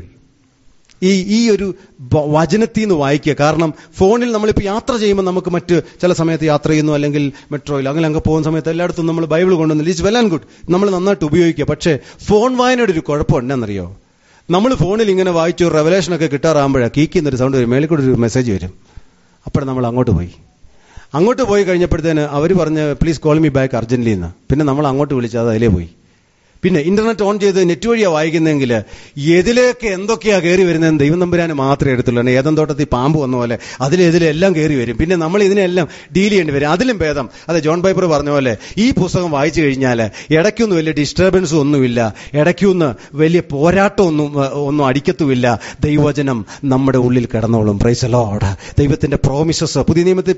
ഈ ഈ ഒരു ബ- വചനത്തിൽ നിന്ന് വായിക്കുക കാരണം ഫോണിൽ നമ്മളിപ്പോൾ യാത്ര ചെയ്യുമ്പോൾ നമുക്ക് മറ്റ് ചില സമയത്ത് യാത്ര ചെയ്യുന്നു അല്ലെങ്കിൽ മെട്രോയിൽ അങ്ങനെ അങ്ങ് പോകുന്ന സമയത്ത് എല്ലായിടത്തും നമ്മൾ ബൈബിൾ കൊണ്ടുവന്നില്ല ഇറ്റ്സ് വെൽ ആൻഡ് ഗുഡ് നമ്മൾ നന്നായിട്ട് ഉപയോഗിക്കുക പക്ഷേ ഫോൺ വായനയുടെ ഒരു കുഴപ്പം ഉണ്ടെന്നറിയോ നമ്മൾ ഫോണിൽ ഇങ്ങനെ വായിച്ചു റെവലേഷനൊക്കെ കിട്ടാറാകുമ്പോഴാണ് കീക്കുന്നൊരു സൗണ്ട് വരും മേളിൽ കൂടെ ഒരു മെസ്സേജ് വരും അപ്പോൾ നമ്മൾ അങ്ങോട്ട് പോയി അങ്ങോട്ട് പോയി കഴിഞ്ഞപ്പോഴത്തേന് അവർ പറഞ്ഞ് please call me back urgently എന്ന് പിന്നെ നമ്മൾ അങ്ങോട്ട് വിളിച്ച് അത് അതിലേ പോയി പിന്നെ ഇന്റർനെറ്റ് ഓൺ ചെയ്ത് നെറ്റ് വഴിയാ വായിക്കുന്നെങ്കിൽ എതിലേക്ക് എന്തൊക്കെയാ കയറി വരുന്നതെന്ന് ദൈവം തമ്പുരാന് മാത്രമേ എടുത്തുള്ളൂ ഏതം തോട്ടത്തിൽ പാമ്പ് വന്ന പോലെ അതിലെതിലെല്ലാം കയറി വരും പിന്നെ നമ്മൾ ഇതിനെല്ലാം ഡീൽ ചെയ്യേണ്ടി വരും അതിലും ഭേദം അതെ ജോൺ പൈപ്പർ പറഞ്ഞ പോലെ ഈ പുസ്തകം വായിച്ചു കഴിഞ്ഞാൽ ഇടയ്ക്കൊന്നും വലിയ ഡിസ്റ്റർബൻസും ഒന്നുമില്ല ഇടയ്ക്കൊന്ന് വലിയ പോരാട്ടമൊന്നും ഏഹ്, ഒന്നും അടിക്കത്തുമില്ല ദൈവവചനം നമ്മുടെ ഉള്ളിൽ കിടന്നോളും പ്രൈസ് ലോഡ് ദൈവത്തിന്റെ പ്രോമിസസ് പുതിയ നിയമത്തിൽ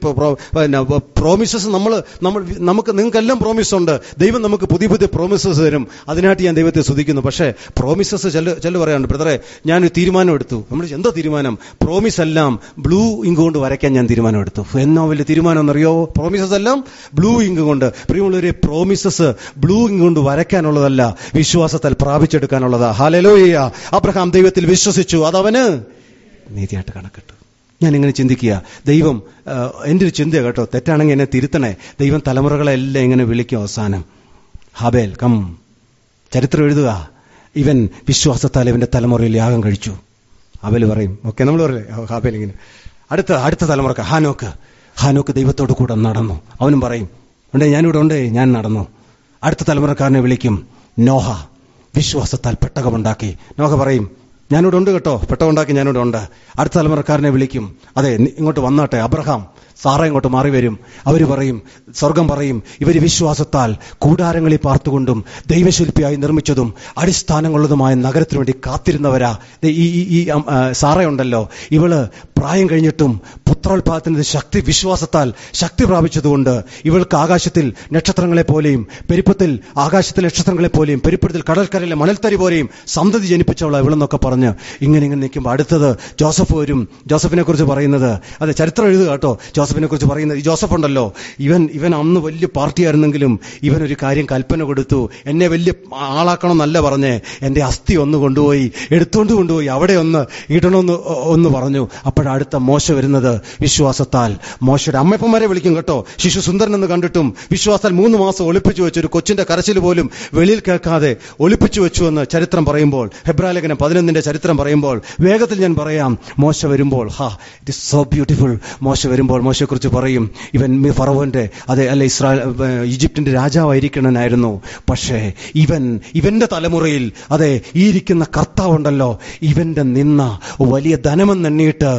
പ്രോമിസസ് നമ്മൾ നമ്മൾ നമുക്ക് നിങ്ങൾക്കെല്ലാം പ്രോമിസ് ഉണ്ട് ദൈവം നമുക്ക് പുതിയ പുതിയ പ്രോമിസസ് തരും അതിനായിട്ട് ഞാൻ ദൈവത്തെ സ്തുതിക്കുന്നു പക്ഷേ പ്രോമിസസ് ചില ചില പറയാറുണ്ട് ബ്രദറെ ഞാനൊരു തീരുമാനം എടുത്തു നമ്മൾ എന്താ തീരുമാനം പ്രോമിസ് എല്ലാം ബ്ലൂ ഇങ്ക് കൊണ്ട് വരയ്ക്കാൻ ഞാൻ തീരുമാനം എടുത്തു എന്നോ വലിയ തീരുമാനം എന്നറിയോ പ്രോമിസസ് എല്ലാം ബ്ലൂ ഇങ്ക് കൊണ്ട് പ്രിയമുള്ളവരെ പ്രോമിസസ് ബ്ലൂ ഇങ്ക് കൊണ്ട് വരയ്ക്കാനുള്ളതല്ല വിശ്വാസത്താൽ പ്രാപിച്ചെടുക്കാനുള്ളതാ ഹാലലോയ്യ അബ്രഹാം ദൈവത്തിൽ വിശ്വസിച്ചു അതവന് നീതിയായിട്ട് കണക്കിട്ടു ഞാൻ ഇങ്ങനെ ചിന്തിക്കുക ദൈവം ആ, എൻ്റെ ഒരു ചിന്ത കേട്ടോ തെറ്റാണെങ്കിൽ എന്നെ തിരുത്തണേ ദൈവം തലമുറകളെല്ലാം ഇങ്ങനെ വിളിക്കും അവസാനം ഹാബേൽ കം ചരിത്രം എഴുതുക ഇവൻ വിശ്വാസത്താൽ ഇവന്റെ തലമുറയിൽ യാഗം കഴിച്ചു അവൽ പറയും ഓക്കെ നമ്മൾ പറയില്ലേ ഹാബേൽ ഇങ്ങനെ അടുത്ത അടുത്ത തലമുറക്ക് ഹാനോക്ക് ഹാനോക്ക് ദൈവത്തോട് കൂടെ നടന്നു അവനും പറയും ഉണ്ടേ ഞാനിവിടെ ഉണ്ടേ ഞാൻ നടന്നു അടുത്ത തലമുറക്കാരനെ വിളിക്കും നോഹ വിശ്വാസത്താൽ പെട്ടകമുണ്ടാക്കി നോഹ പറയും ഞാനിവിടെ ഉണ്ട് കേട്ടോ പെട്ടകമുണ്ടാക്കി ഞാനിവിടെ ഉണ്ട് അടുത്ത തലമുറക്കാരനെ വിളിക്കും അതെ നി- ഇങ്ങോട്ട് വന്നാട്ടെ അബ്രഹാം സാറ ഇങ്ങോട്ട് മാറി വരും അവർ പറയും സ്വർഗം പറയും ഇവർ വിശ്വാസത്താൽ കൂടാരങ്ങളിൽ പാർത്തുകൊണ്ടും ദൈവശില്പിയായി നിർമ്മിച്ചതും അടിസ്ഥാനങ്ങളുള്ളതുമായ നഗരത്തിനു വേണ്ടി കാത്തിരുന്നവരാ ദേ ഈ ഈ- ഈ അം, ആ, സാറയുണ്ടല്ലോ ഇവള് പ്രായം കഴിഞ്ഞിട്ടും പുത്രോത്പാദനത്തിന് ശക്തി വിശ്വാസത്താൽ ശക്തി പ്രാപിച്ചതുകൊണ്ട് ഇവൾക്ക് ആകാശത്തിൽ നക്ഷത്രങ്ങളെ പോലെയും പെരുപ്പത്തിൽ ആകാശത്തിലെ നക്ഷത്രങ്ങളെ പോലെയും പെരുപ്പത്തിൽ കടൽക്കരയിലെ മണൽത്തരി പോലെയും സന്തതി ജനിപ്പിച്ചവളാ ഇവളെന്നൊക്കെ പറഞ്ഞ് ഇങ്ങനെ ഇങ്ങനെ നിൽക്കുമ്പോൾ അടുത്തത് ജോസഫ് വരും ജോസഫിനെ കുറിച്ച് പറയുന്നത് അതെ ചരിത്രം എഴുതുക കേട്ടോ ജോസഫിനെ കുറിച്ച് പറയുന്നത് ഈ ജോസഫ് ഉണ്ടല്ലോ ഇവൻ ഇവൻ അന്ന് വലിയ പാർട്ടിയായിരുന്നെങ്കിലും ഇവൻ ഒരു കാര്യം കൽപ്പന കൊടുത്തു എന്നെ വലിയ ആളാക്കണം എന്നല്ല പറഞ്ഞേ എന്റെ അസ്ഥി ഒന്ന് കൊണ്ടുപോയി എടുത്തുകൊണ്ട് കൊണ്ടുപോയി അവിടെ ഒന്ന് ഇടണമെന്ന് ഒ- ഒന്ന് പറഞ്ഞു അപ്പോഴടുത്ത മോശ വരുന്നത് വിശ്വാസത്താൽ മോശയുടെ അമ്മയപ്പന്മാരെ വിളിക്കും കേട്ടോ ശിശു സുന്ദരൻ എന്ന് കണ്ടിട്ടും വിശ്വാസത്താൽ മൂന്ന് മാസം ഒളിപ്പിച്ചു വെച്ചു ഒരു കൊച്ചിന്റെ കരച്ചിൽ പോലും വെളിയിൽ കേൾക്കാതെ ഒളിപ്പിച്ചു വെച്ചു എന്ന് ചരിത്രം പറയുമ്പോൾ ഹെബ്രാലേഖനം പതിനൊന്നിന്റെ ചരിത്രം പറയുമ്പോൾ വേഗത്തിൽ ഞാൻ പറയാം മോശ വരുമ്പോൾ ഹാ ഇറ്റ് ഇസ് സോ ബ്യൂട്ടിഫുൾ മോശ വരുമ്പോൾ മോശയെക്കുറിച്ച് പറയും ഇവൻ മി- ഫറവോന്റെ അതെ അല്ല ഇസ്രായേൽ ഏ, ഈജിപ്തിന്റെ രാജാവായിരിക്കണമെന്നായിരുന്നു പക്ഷേ ഇവൻ ഇവന്റെ തലമുറയിൽ അതെ ഈ ഇരിക്കുന്ന കർത്താവുണ്ടല്ലോ ഇവന്റെ നിന്ന വലിയ ധനമെന്നെണ്ണിയിട്ട്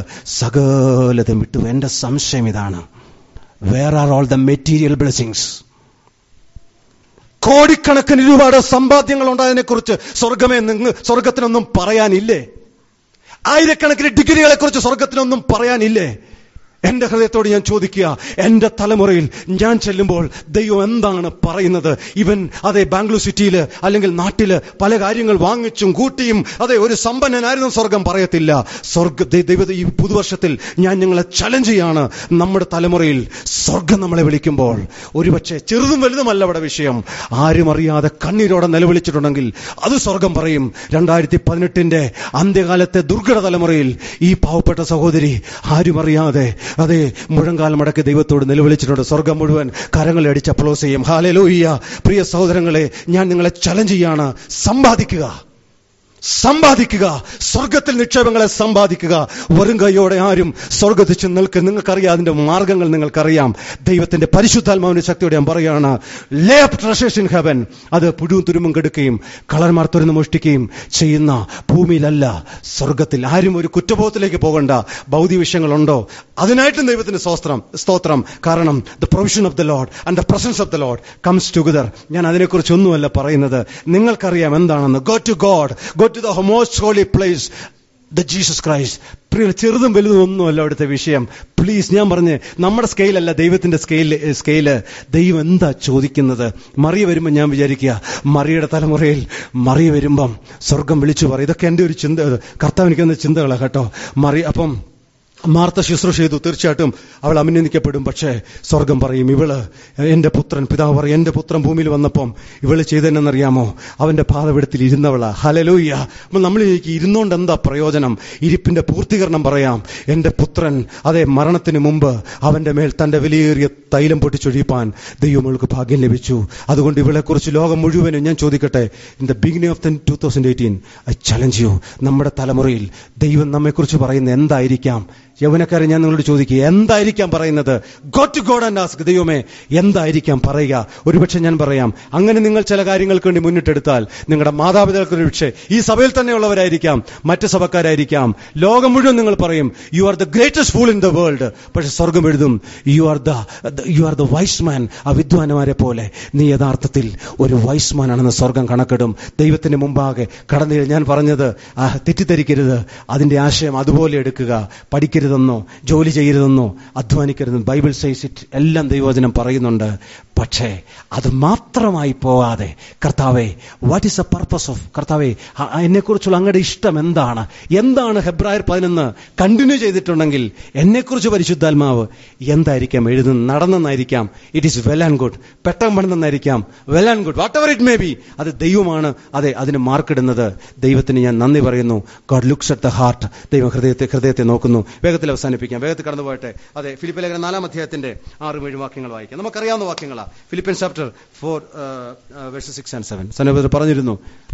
സകലതും വിട്ടു എന്റെ സംശയം ഇതാണ് where are all the material blessings കോടിക്കണക്കിന് രൂപയുടെ സമ്പാദ്യങ്ങൾ ഉണ്ടായതിനെ കുറിച്ച് സ്വർഗമേ നിങ്ങൾ സ്വർഗത്തിനൊന്നും പറയാനില്ലേ ആയിരക്കണക്കിന് ഡിഗ്രികളെ കുറിച്ച് സ്വർഗത്തിനൊന്നും പറയാനില്ലേ എന്റെ ഹൃദയത്തോട് ഞാൻ ചോദിക്കുക എന്റെ തലമുറയിൽ ഞാൻ ചെല്ലുമ്പോൾ ദൈവം എന്താണ് പറയുന്നത് ഇവൻ അതെ ബാംഗ്ലൂർ സിറ്റിയിൽ അല്ലെങ്കിൽ നാട്ടില് പല കാര്യങ്ങൾ വാങ്ങിച്ചും കൂട്ടിയും അതെ ഒരു സമ്പന്നനായിരുന്നു സ്വർഗം പറയത്തില്ല സ്വർഗ ദൈ- ദൈവത്തെ ഈ പുതുവർഷത്തിൽ ഞാൻ ഞങ്ങളെ ചലഞ്ച് ചെയ്യാണ് നമ്മുടെ തലമുറയിൽ സ്വർഗം നമ്മളെ വിളിക്കുമ്പോൾ ഒരുപക്ഷെ ചെറുതും വലുതുമല്ല അവിടെ വിഷയം ആരും അറിയാതെ കണ്ണീരോടെ നിലവിളിച്ചിട്ടുണ്ടെങ്കിൽ അത് സ്വർഗം പറയും രണ്ടായിരത്തി പതിനെട്ടിന്റെ അന്ത്യകാലത്തെ ദുർഘട തലമുറയിൽ ഈ പാവപ്പെട്ട സഹോദരി ആരും അറിയാതെ അതെ മുഴങ്കാലം അടക്കി ദൈവത്തോട് നിലവിളിച്ചിട്ടുണ്ട് സ്വർഗം മുഴുവൻ കരങ്ങളെ അടിച്ച് അപ്ലോസ് ചെയ്യും ഹാലലൂയ്യ പ്രിയ സഹോദരങ്ങളെ ഞാൻ നിങ്ങളെ ചലഞ്ച് ചെയ്യാണ് സമ്പാദിക്കുക സമ്പാദിക്കുക സ്വർഗത്തിൽ നിക്ഷേപങ്ങളെ സമ്പാദിക്കുക വരും കൈയോടെ ആരും സ്വർഗത്തിൽ ചെന്ന് നിൽക്കുക നിങ്ങൾക്കറിയാം അതിന്റെ മാർഗങ്ങൾ നിങ്ങൾക്കറിയാം ദൈവത്തിന്റെ പരിശുദ്ധാത്മാവിന്റെ ശക്തിയോടെ ഞാൻ പറയുകയാണ് lay up treasures in heaven അത് പുഴുവും തുരുമ്പും കെടുക്കുകയും കളർമാർ തുറന്ന് മോഷ്ടിക്കുകയും ചെയ്യുന്ന ഭൂമിയിലല്ല സ്വർഗത്തിൽ ആരും ഒരു കുറ്റബോധത്തിലേക്ക് പോകണ്ട ഭൗതിക വിഷയങ്ങളുണ്ടോ അതിനായിട്ടും ദൈവത്തിന്റെ സ്തോത്രം സ്തോത്രം കാരണം the provision of the Lord and the presence of the Lord comes together ഞാൻ അതിനെക്കുറിച്ച് ഒന്നുമല്ല പറയുന്നത് നിങ്ങൾക്കറിയാം എന്താണെന്ന് go to God go to the most holy place the Jesus Christ പ്രിയ ചെറുതും വലുതും ഒന്നുമല്ല അവിടുത്തെ വിഷയം പ്ലീസ് ഞാൻ പറഞ്ഞ് നമ്മുടെ സ്കെയിലല്ല ദൈവത്തിന്റെ സ്കെയിൽ സ്കെയില് ദൈവം എന്താ ചോദിക്കുന്നത് മറിയ വരുമ്പോൾ ഞാൻ വിചാരിക്കുക മറിയുടെ തലമുറയിൽ മറിയ വരുമ്പം സ്വർഗം വിളിച്ചു പറയും ഇതൊക്കെ എൻ്റെ ഒരു ചിന്ത കർത്താവ് എനിക്കെന്ന ചിന്തകളാണ് കേട്ടോ മറി അപ്പം മാർത്ത ശുശ്രൂഷ ചെയ്തു തീർച്ചയായിട്ടും അവൾ അഭിനന്ദിക്കപ്പെടും പക്ഷേ സ്വർഗം പറയും ഇവള് എന്റെ പുത്രൻ പിതാവ് പറയും എന്റെ പുത്രൻ ഭൂമിയിൽ വന്നപ്പം ഇവള് ചെയ്തതെന്നറിയാമോ അവന്റെ പാതപിടത്തിൽ ഇരുന്നവളാ ഹലലൂയ്യ അപ്പോൾ നമ്മൾ ചോദിക്കും ഇരുന്നുകൊണ്ട് എന്താ പ്രയോജനം ഇരിപ്പിന്റെ പൂർത്തീകരണം പറയാം എന്റെ പുത്രൻ അതെ മരണത്തിന് മുമ്പ് അവന്റെ മേൽ തന്റെ വിലയേറിയ തൈലം പൊട്ടിച്ചൊഴിപ്പാൻ ദൈവം അവൾക്ക് ഭാഗ്യം ലഭിച്ചു അതുകൊണ്ട് ഇവളെക്കുറിച്ച് ലോകം മുഴുവനും ഞാൻ ചോദിക്കട്ടെ in the beginning of two thousand eighteen I challenge you നമ്മുടെ തലമുറയിൽ ദൈവം നമ്മെക്കുറിച്ച് പറയുന്നത് എന്തായിരിക്കാം യൗവനക്കാരെ ഞാൻ നിങ്ങളോട് ചോദിക്കുക എന്തായിരിക്കാം പറയുന്നത് God to God and ask ദൈവമേ എന്തായിരിക്കാം പറയുക ഒരുപക്ഷെ ഞാൻ പറയാം അങ്ങനെ നിങ്ങൾ ചില കാര്യങ്ങൾക്ക് വേണ്ടി മുന്നിട്ടെടുത്താൽ നിങ്ങളുടെ മാതാപിതാക്കൾ ഒരുപക്ഷെ ഈ സഭയിൽ തന്നെയുള്ളവരായിരിക്കാം മറ്റ് സഭക്കാരായിരിക്കാം ലോകം മുഴുവൻ നിങ്ങൾ പറയും you are the greatest fool in the world പക്ഷെ സ്വർഗം എഴുതും you are the you are the wise man ആ വിദ്വാനമാരെ പോലെ നീ യഥാർത്ഥത്തിൽ ഒരു വൈസ് മാൻ ആണെന്ന് സ്വർഗം കണക്കിടും ദൈവത്തിന്റെ മുമ്പാകെ കടന്നു ഞാൻ പറഞ്ഞത് ആ, തെറ്റിദ്ധരിക്കരുത് അതിന്റെ ആശയം അതുപോലെ എടുക്കുക പഠിക്കരുതെന്നോ ജോലി ചെയ്യരുതെന്നോ അധ്വാനിക്കരുതെന്നോ ബൈബിൾ സൈസ് ഇറ്റ് എല്ലാം ദൈവവചനം പറയുന്നുണ്ട് പക്ഷേ അത് മാത്രമായി പോകാതെ കർത്താവെ what is a purpose of കർത്താവെ ആ- ആ എന്നെക്കുറിച്ചുള്ള അങ്ങയുടെ ഇഷ്ടം എന്താണ് എന്താണ് ഹെബ്രായർ പതിനൊന്ന് കണ്ടിന്യൂ ചെയ്തിട്ടുണ്ടെങ്കിൽ എന്നെക്കുറിച്ച് പരിശുദ്ധാത്മാവ് എന്തായിരിക്കാം എഴുതുന്നത് നടന്നെന്നായിരിക്കാം it is well and good പെട്ടെന്ന് പണിതെന്നായിരിക്കാം well and good whatever it may be അത് ദൈവമാണ് അതെ അതിന് മാർക്കിടുന്നത് ദൈവത്തിന് ഞാൻ നന്ദി പറയുന്നു God looks at the heart ദൈവം ഹൃദയത്തെ ഹൃദയത്തെ നോക്കുന്നു വേഗത്തിൽ അവസാനിപ്പിക്കാം വേഗത്തിൽ കടന്നു പോയിട്ട് അതെ ഫിലിപ്പ് ലേഖനം നാലാം അധ്യായത്തിന്റെ ആറും ഏഴും വാക്യങ്ങൾ വായിക്കാം നമുക്കറിയാവുന്ന വാക്യങ്ങളാണ് Philippians chapter four verse six and seven സനോദർ പറഞ്ഞിരുന്നു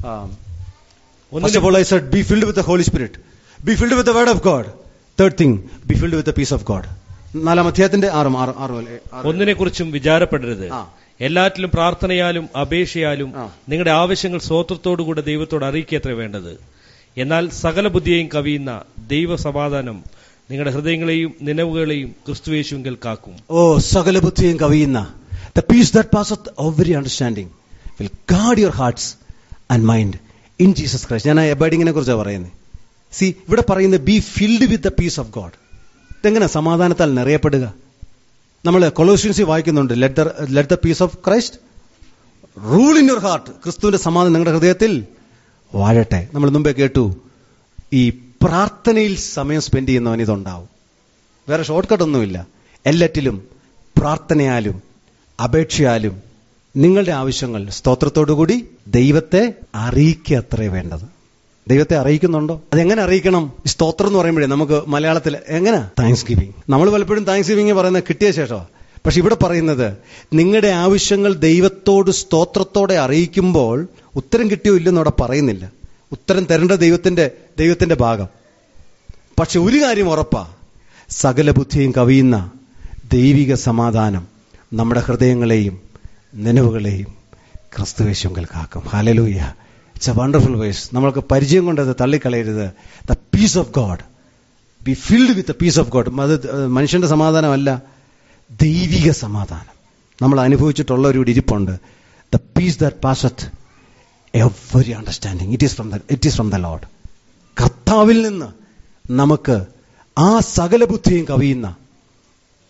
First of all, I said, be filled with the Holy Spirit. Be filled with the Word of God. Third thing, be filled with the peace of God. നാലാം അധ്യായത്തിന്റെ ആറും ആറും ആറും അല്ലേ? ആറ്. ഒന്നിനെക്കുറിച്ചും വിചാരപ്പെടരുത് ആ. എല്ലാറ്റിലും പ്രാർത്ഥനയാലും അപേക്ഷയാലും ആ. നിങ്ങളുടെ ആവശ്യങ്ങൾ സ്വോത്രത്തോടുകൂടെ ദൈവത്തോട് അറിയിക്കത്ര വേണ്ടത് എന്നാൽ സകല ബുദ്ധിയെയും കവിയുന്ന ദൈവ സമാധാനം നിങ്ങളുടെ ഹൃദയങ്ങളെയും നിലവുകളെയും ക്രിസ്തുവേശുവിൽ കാക്കും ഓ സകല ബുദ്ധിയും കവിയുന്ന the peace that pass every understanding will guard your hearts and mind in Jesus Christ ഞാൻ എബൈഡിങ്ങിനെ കുറിച്ചാണ് പറയുന്നത് സി ഇവിടെ പറയുന്നത് be filled with the peace of God ഇതെങ്ങനെ സമാധാനത്താൽ നിറയപ്പെടുക നമ്മൾ കൊളോഷ്യൻസി വായിക്കുന്നുണ്ട് let the let the peace of Christ rule in your heart ക്രിസ്തുവിന്റെ സമാധാനം നിങ്ങളുടെ ഹൃദയത്തിൽ വാഴട്ടെ നമ്മൾ മുമ്പേ കേട്ടു ഈ പ്രാർത്ഥനയിൽ സമയം സ്പെൻഡ് ചെയ്യുന്നവൻ ഇതുണ്ടാവും വേറെ ഷോർട്ട് കട്ട് ഒന്നുമില്ല എല്ലാറ്റിലും പ്രാർത്ഥനയാലും അപേക്ഷയാലും നിങ്ങളുടെ ആവശ്യങ്ങൾ സ്തോത്രത്തോടുകൂടി ദൈവത്തെ അറിയിക്കുക അത്രേ വേണ്ടത് ദൈവത്തെ അറിയിക്കുന്നുണ്ടോ അതെങ്ങനെ അറിയിക്കണം ഈ സ്തോത്രം എന്ന് പറയുമ്പോഴേ നമുക്ക് മലയാളത്തിൽ എങ്ങനെ താങ്ക്സ് ഗിവിങ് നമ്മൾ പലപ്പോഴും താങ്ക്സ് ഗിവിങ് പറയുന്നത് കിട്ടിയ ശേഷമാണ് പക്ഷെ ഇവിടെ പറയുന്നത് നിങ്ങളുടെ ആവശ്യങ്ങൾ ദൈവത്തോട് സ്തോത്രത്തോടെ അറിയിക്കുമ്പോൾ ഉത്തരം കിട്ടിയോ ഇല്ലെന്ന് അവിടെ പറയുന്നില്ല ഉത്തരം തരേണ്ട ദൈവത്തിന്റെ ദൈവത്തിന്റെ ഭാഗം പക്ഷെ ഒരു കാര്യം ഉറപ്പാ സകല ബുദ്ധിയും കവിയുന്ന ദൈവിക സമാധാനം നമ്മുടെ ഹൃദയങ്ങളെയും നനവുകളെയും ക്രിസ്തുവേശുങ്കൽ കാക്കും hallelujah it's a wonderful ways നമ്മൾക്ക് പരിചയം കൊണ്ട് അത് തള്ളിക്കളയരുത് the peace of God be filled with the peace of God അത് മനുഷ്യന്റെ സമാധാനമല്ല ദൈവിക സമാധാനം നമ്മൾ അനുഭവിച്ചിട്ടുള്ള ഒരു ഇരിപ്പുണ്ട് the peace that passeth every understanding it is from the it is from the Lord കർത്താവിൽ നിന്ന് നമുക്ക് ആ സകല ബുദ്ധിയും കവിയുന്ന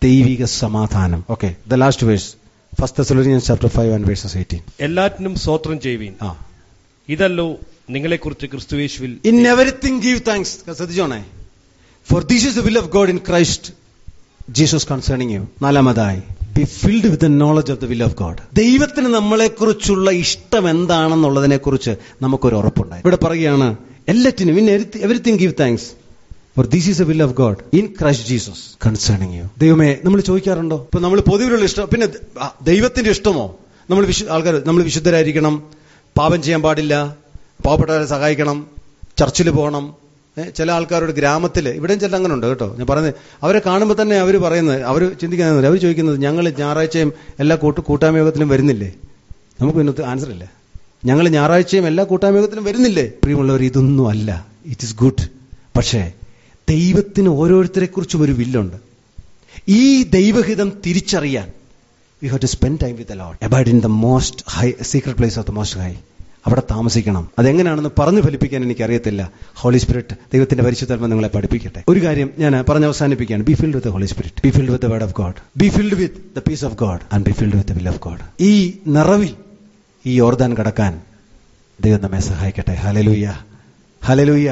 ദൈവിക സമാധാനം okay the last verse first Thessalonians chapter five and verses eighteen എല്ലാറ്റിനും സ്വോത്രം ചെയ്യുവീൻ ആ ഇതല്ലോ നിങ്ങളെക്കുറിച്ച് ക്രിസ്തുയേശുവിൽ ഇൻ എവറിത്തിങ് ഗീവ് താങ്ക്സ് ശ്രദ്ധിച്ചോണേ for this is the will of God in Christ Jesus concerning you നാലാമതായി be filled with knowledge of the will of God ദൈവത്തിന് നമ്മളെക്കുറിച്ചുള്ള ഇഷ്ടം എന്താണെന്നുള്ളതിനെ കുറിച്ച് നമുക്കൊരു ഉറപ്പുണ്ടായി ഇവിടെ പറയുകയാണ് എല്ലാറ്റിനും in everything give thanks for this is a will of God in Christ Jesus concerning you ദൈവമേ നമ്മൾ ചോദിക്കാറുണ്ടോ ഇപ്പൊ നമ്മൾ പൊതുവിലുള്ള ഇഷ്ടം പിന്നെ ആ, ദൈവത്തിന്റെ ഇഷ്ടമോ നമ്മൾ വിശു ആൾക്കാർ നമ്മൾ വിശുദ്ധരായിരിക്കണം പാപം ചെയ്യാൻ പാടില്ല പാവപ്പെട്ടവരെ സഹായിക്കണം ചർച്ചിൽ പോകണം ഏ, ചില ആൾക്കാരോട് ഗ്രാമത്തിൽ ഇവിടെയും ചില അങ്ങനെ ഉണ്ട് കേട്ടോ ഞാൻ പറയുന്നത് അവരെ കാണുമ്പോൾ തന്നെ അവർ പറയുന്നത് അവർ ചിന്തിക്കുന്നത് അവർ ചോദിക്കുന്നത് ഞങ്ങൾ ഞായറാഴ്ചയും എല്ലാ കൂട്ടു കൂട്ടായ്മ യോഗത്തിലും വരുന്നില്ലേ നമുക്ക് പിന്നെ ആൻസർ ഇല്ല ഞങ്ങൾ ഞായറാഴ്ചയും എല്ലാ കൂട്ടായ്മ യോഗത്തിലും വരുന്നില്ലേ പ്രിയമുള്ളവർ ഇതൊന്നും അല്ല ഇറ്റ് ഇസ് ഗുഡ് പക്ഷേ ദൈവത്തിന് ഓരോരുത്തരെ കുറിച്ചും ഒരു വില്ലുണ്ട് ഈ ദൈവഹിതം തിരിച്ചറിയാൻ we have to spend time with Lord abide in the most high secret place of the most high അവിടെ താമസിക്കണം അതെങ്ങനെയാണെന്ന് പറഞ്ഞു ഫലിപ്പിക്കാൻ എനിക്കറിയത്തില്ല ഹോളി സ്പിരിറ്റ് ദൈവത്തിന്റെ പരിശുദ്ധർമ്മ നിങ്ങളെ പഠിപ്പിക്കട്ടെ ഒരു കാര്യം ഞാൻ പറഞ്ഞ് അവസാനിപ്പിക്കുകയാണ് be filled with Holy Spirit be filled with word of God be filled with the peace of God and be filled with will of God ഈ നിറവിൽ ഈ യോർദാൻ കടക്കാൻ ദൈവം നമ്മെ സഹായിക്കട്ടെ ഹലലൂയ ഹലലൂയ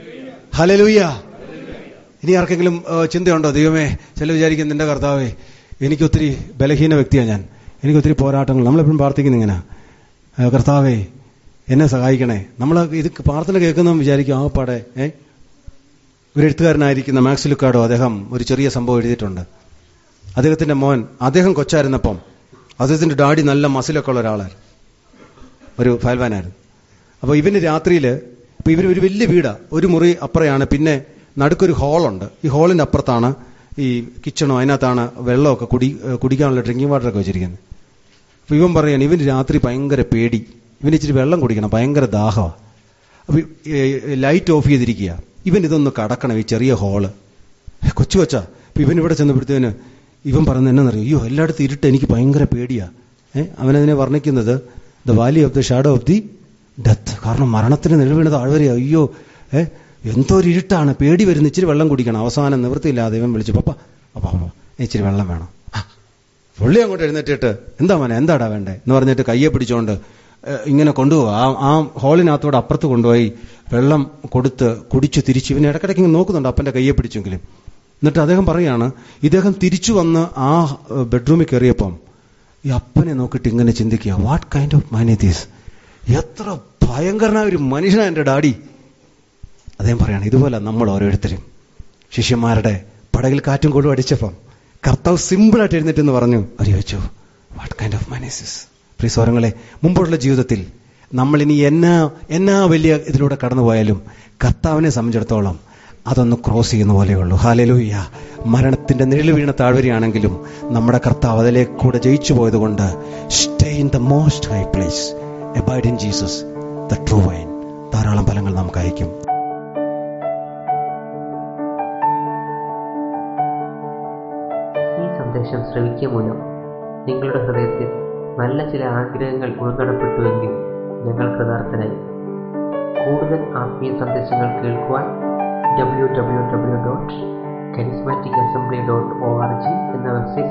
ഹലലൂയ ഇനി ആർക്കെങ്കിലും ഏ, ചിന്തയുണ്ടോ ദൈവമേ ചില വിചാരിക്കും നിന്റെ കർത്താവേ എനിക്കൊത്തിരി ബലഹീന വ്യക്തിയാണ് ഞാൻ എനിക്കൊത്തിരി പോരാട്ടങ്ങൾ നമ്മളെപ്പോഴും പ്രാർത്ഥിക്കുന്ന ഇങ്ങനെ ഏ, കർത്താവേ എന്നെ സഹായിക്കണേ നമ്മൾ ഇത് പ്രാർത്ഥന കേൾക്കുന്ന വിചാരിക്കും ആ പാടെ ഏ ഒരു എഴുത്തുകാരനായിരിക്കുന്ന മാക്സ് ലുക്കാഡോ അദ്ദേഹം ഒരു ചെറിയ സംഭവം എഴുതിയിട്ടുണ്ട് അദ്ദേഹത്തിന്റെ മോൻ അദ്ദേഹം കൊച്ചായിരുന്നപ്പം അദ്ദേഹത്തിന്റെ ഡാഡി നല്ല മസിലൊക്കെ ഉള്ള ഒരാളായിരുന്നു ഒരു ഫയൽവാനായിരുന്നു അപ്പോൾ ഇവന് രാത്രിയിൽ ഇപ്പൊ ഇവര് ഒരു വലിയ വീടാ ഒരു മുറി അപ്പുറയാണ് പിന്നെ നടുക്കൊരു ഹോളുണ്ട് ഈ ഹോളിന്റെ അപ്പുറത്താണ് ഈ കിച്ചണോ അതിനകത്താണ് വെള്ളമൊക്കെ കുടി ഏഹ് കുടിക്കാനുള്ള ഡ്രിങ്കിങ് വാട്ടർ ഒക്കെ വെച്ചിരിക്കുന്നത് അപ്പൊ ഇവൻ പറയാണ് ഇവന് രാത്രി ഭയങ്കര പേടി ഇവന് ഇച്ചിരി വെള്ളം കുടിക്കണം ഭയങ്കര ദാഹമാണ് അപ്പൊ ലൈറ്റ് ഓഫ് ചെയ്തിരിക്കുക ഇവൻ ഇതൊന്ന് കടക്കണം ഈ ചെറിയ ഹോള് കൊച്ചു കൊച്ചാ അപ്പൊ ഇവൻ ഇവിടെ ചെന്നപ്പോഴത്തേന് ഇവൻ പറയുന്നത് എന്നറിയോ അയ്യോ എല്ലായിടത്തും ഇരുട്ട് എനിക്ക് ഭയങ്കര പേടിയാ ഏഹ് അവനതിനെ വർണ്ണിക്കുന്നത് the valley of the shadow of the death കാരണം മരണത്തിന് നിലവീണ താഴ്വരയാ അയ്യോ ഏ എന്തോ ഒരു ഇരുട്ടാണ് പേടി വരുന്ന ഇച്ചിരി വെള്ളം കുടിക്കണം അവസാനം നിവൃത്തിയില്ലാതെ ഇവൻ വിളിച്ചു പപ്പ പപ്പ പപ്പ, ഇച്ചിരി വെള്ളം വേണം ആ, പുള്ളി അങ്ങോട്ട് എഴുന്നേറ്റിട്ട് എന്താ മോനെ എന്താടാ വേണ്ടേ എന്ന് പറഞ്ഞിട്ട് കയ്യെ പിടിച്ചോണ്ട് ഏ, ഇങ്ങനെ കൊണ്ടുപോവാ ആ ആ ഹോളിനകത്തോടെ അപ്പുറത്ത് കൊണ്ടുപോയി വെള്ളം കൊടുത്ത് കുടിച്ചു തിരിച്ചു ഇവന് ഇടയ്ക്കിടയ്ക്ക് ഇങ്ങനെ നോക്കുന്നുണ്ട് അപ്പന്റെ കയ്യെ പിടിച്ചെങ്കിലും എന്നിട്ട് അദ്ദേഹം പറയാണ് ഇദ്ദേഹം തിരിച്ചു വന്ന് ആ ഏ, ബെഡ്റൂമിൽ കയറിയപ്പം ഈ അപ്പനെ നോക്കിയിട്ട് ഇങ്ങനെ ചിന്തിക്കുക what kind of man these എത്ര ഭയങ്കരനായ ഒരു മനുഷ്യനാണ് എൻ്റെ ഡാഡി അദ്ദേഹം പറയാണ് ഇതുപോലെ നമ്മൾ ഓരോരുത്തരും ശിഷ്യന്മാരുടെ പടകിൽ കാറ്റും കൊള്ളും അടിച്ചപ്പം കർത്താവ് സിമ്പിളായിട്ട് എഴുന്നേറ്റെന്ന് പറഞ്ഞു അവർ ചോദിച്ചു വാട്ട് കൈൻഡ് ഓഫ് മനീസസ് പ്രിയ സ്വരങ്ങളെ മുമ്പുള്ള ജീവിതത്തിൽ നമ്മൾ ഇനി എന്നാ എന്നാ വലിയ ഇതിലൂടെ കടന്നുപോയാലും കർത്താവിനെ സംബന്ധിച്ചിടത്തോളം അതൊന്ന് ക്രോസ് ചെയ്യുന്ന പോലെയുള്ളൂ ഹാലലൂയ്യ മരണത്തിന്റെ നിഴൽ വീണ താഴ്വരയാണെങ്കിലും നമ്മുടെ കർത്താവ് അതിലേക്ക് കൂടെ ജയിച്ചു പോയതുകൊണ്ട് stay in the most high place abide in Jesus the true vine ധാരാളം ഫലങ്ങൾ നമുക്ക് അയക്കും ഈ സന്ദേശം ശ്രവിക്കുക മൂലം നിങ്ങളുടെ ഹൃദയത്തിൽ നല്ല ചില ആഗ്രഹങ്ങൾ ഉൾനടപ്പെട്ടുവെങ്കിൽ ഞങ്ങൾ കൃതാർത്ഥനായി കൂടുതൽ ആത്മീയ സന്ദേശങ്ങൾ കേൾക്കുവാൻ W W W dot charismatic assembly dot O R G എന്ന വെബ്സൈറ്റ്